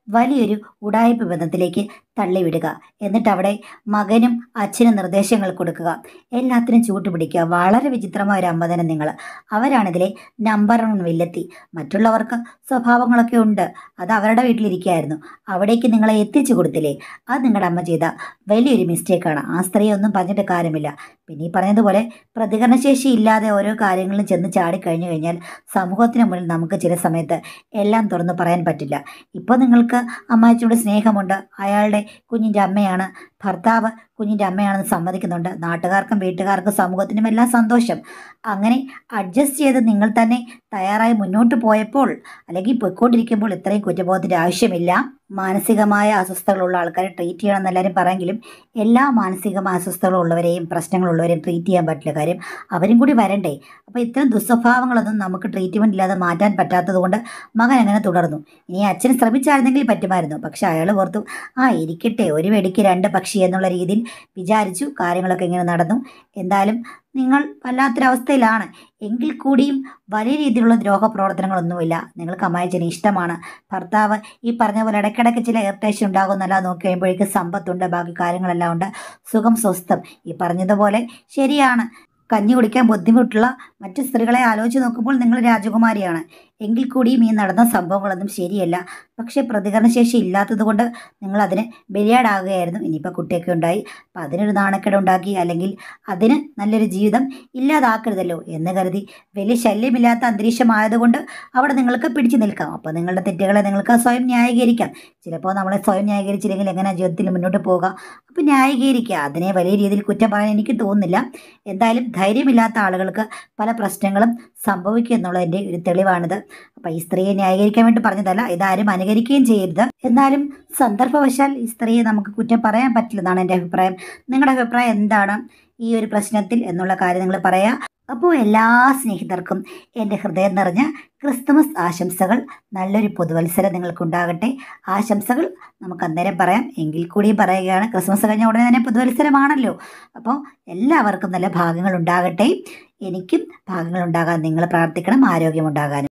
വലിയൊരു ഉടായ്പ ബന്ധത്തിലേക്ക് തള്ളിവിടുക എന്നിട്ട് അവിടെ മകനും അച്ഛനും നിർദ്ദേശങ്ങൾ കൊടുക്കുക എല്ലാത്തിനും ചൂട്ടുപിടിക്കുക വളരെ വിചിത്രമായ ഒരു അമ്മ തന്നെ നിങ്ങൾ അവരാണിതിലെ നമ്പർ വൺ വില്ലെത്തി മറ്റുള്ളവർക്ക് സ്വഭാവങ്ങളൊക്കെ ഉണ്ട് അത് അവരുടെ വീട്ടിലിരിക്കുകയായിരുന്നു അവിടേക്ക് നിങ്ങളെ എത്തിച്ചു കൊടുത്തില്ലേ അത് നിങ്ങളുടെ അമ്മ ചെയ്ത വലിയൊരു മിസ്റ്റേക്കാണ് ആ സ്ത്രീ ഒന്നും പറഞ്ഞിട്ട് കാര്യമില്ല പിന്നെ ഈ പറഞ്ഞതുപോലെ പ്രതികരണശേഷി ഇല്ലാതെ ഓരോ കാര്യങ്ങളിലും ചെന്ന് ചാടിക്കഴിഞ്ഞു കഴിഞ്ഞാൽ സമൂഹത്തിന് മുന്നിൽ നമുക്ക് ചില സമയത്ത് എല്ലാം തുറന്ന് പറയാൻ പറ്റില്ല ഇപ്പോൾ നിങ്ങൾക്ക് അമ്മാച്ചിയോട് സ്നേഹമുണ്ട് അയാളുടെ കുഞ്ഞിൻ്റെ അമ്മയാണ് ഭർത്താവ് കുഞ്ഞിൻ്റെ അമ്മയാണെന്ന് സമ്മതിക്കുന്നുണ്ട് നാട്ടുകാർക്കും വീട്ടുകാർക്കും സമൂഹത്തിനും എല്ലാം സന്തോഷം അങ്ങനെ അഡ്ജസ്റ്റ് ചെയ്ത് നിങ്ങൾ തന്നെ തയ്യാറായി മുന്നോട്ട് പോയപ്പോൾ അല്ലെങ്കിൽ പോയിക്കൊണ്ടിരിക്കുമ്പോൾ ഇത്രയും കുറ്റബോധത്തിൻ്റെ ആവശ്യമില്ല മാനസികമായ അസ്വസ്ഥതകളുള്ള ആൾക്കാരെ ട്രീറ്റ് ചെയ്യണം എന്നെല്ലാവരും പറയെങ്കിലും എല്ലാ മാനസികമായ അസ്വസ്ഥതകളും ഉള്ളവരെയും പ്രശ്നങ്ങളുള്ളവരെയും ട്രീറ്റ് ചെയ്യാൻ പറ്റില്ല കാര്യം അവരും കൂടി വരണ്ടേ അപ്പോൾ ഇത്തരം ദുസ്വഭാവങ്ങളൊന്നും നമുക്ക് ട്രീറ്റ്മെൻറ്റ് ഇല്ലാതെ മാറ്റാൻ പറ്റാത്തത് കൊണ്ട് മകൻ അങ്ങനെ തുടർന്നു ഇനി അച്ഛൻ ശ്രമിച്ചായിരുന്നെങ്കിൽ പറ്റുമായിരുന്നു പക്ഷെ അയാൾ ഓർത്തു ആ ഇരിക്കട്ടെ ഒരു വെടിക്ക് രണ്ട് പക്ഷി എന്നുള്ള രീതിയിൽ വിചാരിച്ചു കാര്യങ്ങളൊക്കെ ഇങ്ങനെ നടന്നു എന്തായാലും നിങ്ങൾ വല്ലാത്തൊരവസ്ഥയിലാണ് എങ്കിൽ കൂടിയും വലിയ രീതിയിലുള്ള ദ്രോഹ പ്രവർത്തനങ്ങളൊന്നുമില്ല നിങ്ങൾക്ക് അമ്മായച്ചനെ ഇഷ്ടമാണ് ഭർത്താവ് ഈ പറഞ്ഞ പോലെ ഇടയ്ക്കിടയ്ക്ക് ചില ഇറിറ്റേഷൻ ഉണ്ടാകുന്നല്ല നോക്കി കഴിയുമ്പോഴേക്ക് സമ്പത്തുണ്ട് ബാക്കി കാര്യങ്ങളെല്ലാം ഉണ്ട് സുഖം സ്വസ്ഥം ഈ പറഞ്ഞതുപോലെ ശരിയാണ് കഞ്ഞി കുടിക്കാൻ ബുദ്ധിമുട്ടുള്ള മറ്റു സ്ത്രീകളെ ആലോചിച്ച് നോക്കുമ്പോൾ നിങ്ങൾ രാജകുമാരിയാണ് എങ്കിൽ കൂടിയും ഈ നടന്ന സംഭവങ്ങളൊന്നും ശരിയല്ല പക്ഷേ പ്രതികരണശേഷി ഇല്ലാത്തത് കൊണ്ട് നിങ്ങൾ അതിന് ബലിയാടാകുകയായിരുന്നു ഇനിയിപ്പോൾ കുട്ടിയൊക്കെ ഉണ്ടായി അപ്പം അതിനൊരു നാണക്കേട് ഉണ്ടാക്കി അല്ലെങ്കിൽ അതിന് നല്ലൊരു ജീവിതം ഇല്ലാതാക്കരുതല്ലോ എന്ന് കരുതി വലിയ ശല്യമില്ലാത്ത അന്തരീക്ഷമായതുകൊണ്ട് അവിടെ നിങ്ങൾക്ക് പിടിച്ചു നിൽക്കാം അപ്പോൾ നിങ്ങളുടെ തെറ്റുകളെ നിങ്ങൾക്ക് സ്വയം ന്യായീകരിക്കാം ചിലപ്പോൾ നമ്മളെ സ്വയം ന്യായീകരിച്ചില്ലെങ്കിൽ എങ്ങനെയാണ് ജീവിതത്തിൽ മുന്നോട്ട് പോവുക അപ്പോൾ ന്യായീകരിക്കുക അതിനെ വലിയ രീതിയിൽ കുറ്റം പറയാൻ എനിക്ക് തോന്നുന്നില്ല എന്തായാലും ധൈര്യമില്ലാത്ത ആളുകൾക്ക് പല പ്രശ്നങ്ങളും സംഭവിക്കും എന്നുള്ളതിൻ്റെ ഒരു തെളിവാണിത് അപ്പം ഈ സ്ത്രീയെ ന്യായീകരിക്കാൻ വേണ്ടി പറഞ്ഞതല്ല ഇതാരും അനുകരിക്കുകയും ചെയ്യരുത് എന്നാലും സന്ദർഭവശാൽ ഈ സ്ത്രീയെ നമുക്ക് കുറ്റം പറയാൻ പറ്റില്ലെന്നാണ് എൻ്റെ അഭിപ്രായം നിങ്ങളുടെ അഭിപ്രായം എന്താണ് ഈ ഒരു പ്രശ്നത്തിൽ എന്നുള്ള കാര്യം നിങ്ങൾ പറയുക അപ്പോൾ എല്ലാ സ്നേഹിതർക്കും എൻ്റെ ഹൃദയം നിറഞ്ഞ ക്രിസ്തുമസ് ആശംസകൾ നല്ലൊരു പുതുവത്സരം നിങ്ങൾക്കുണ്ടാകട്ടെ ആശംസകൾ നമുക്ക് അന്നേരം പറയാം എങ്കിൽ കൂടിയും പറയുകയാണ് ക്രിസ്മസ് കഴിഞ്ഞ ഉടനെ തന്നെ പുതുവത്സരമാണല്ലോ അപ്പോൾ എല്ലാവർക്കും നല്ല ഭാഗ്യങ്ങൾ ഉണ്ടാകട്ടെ എനിക്കും ഭാഗ്യങ്ങൾ ഉണ്ടാകാൻ നിങ്ങൾ പ്രാർത്ഥിക്കണം ആരോഗ്യമുണ്ടാകാനും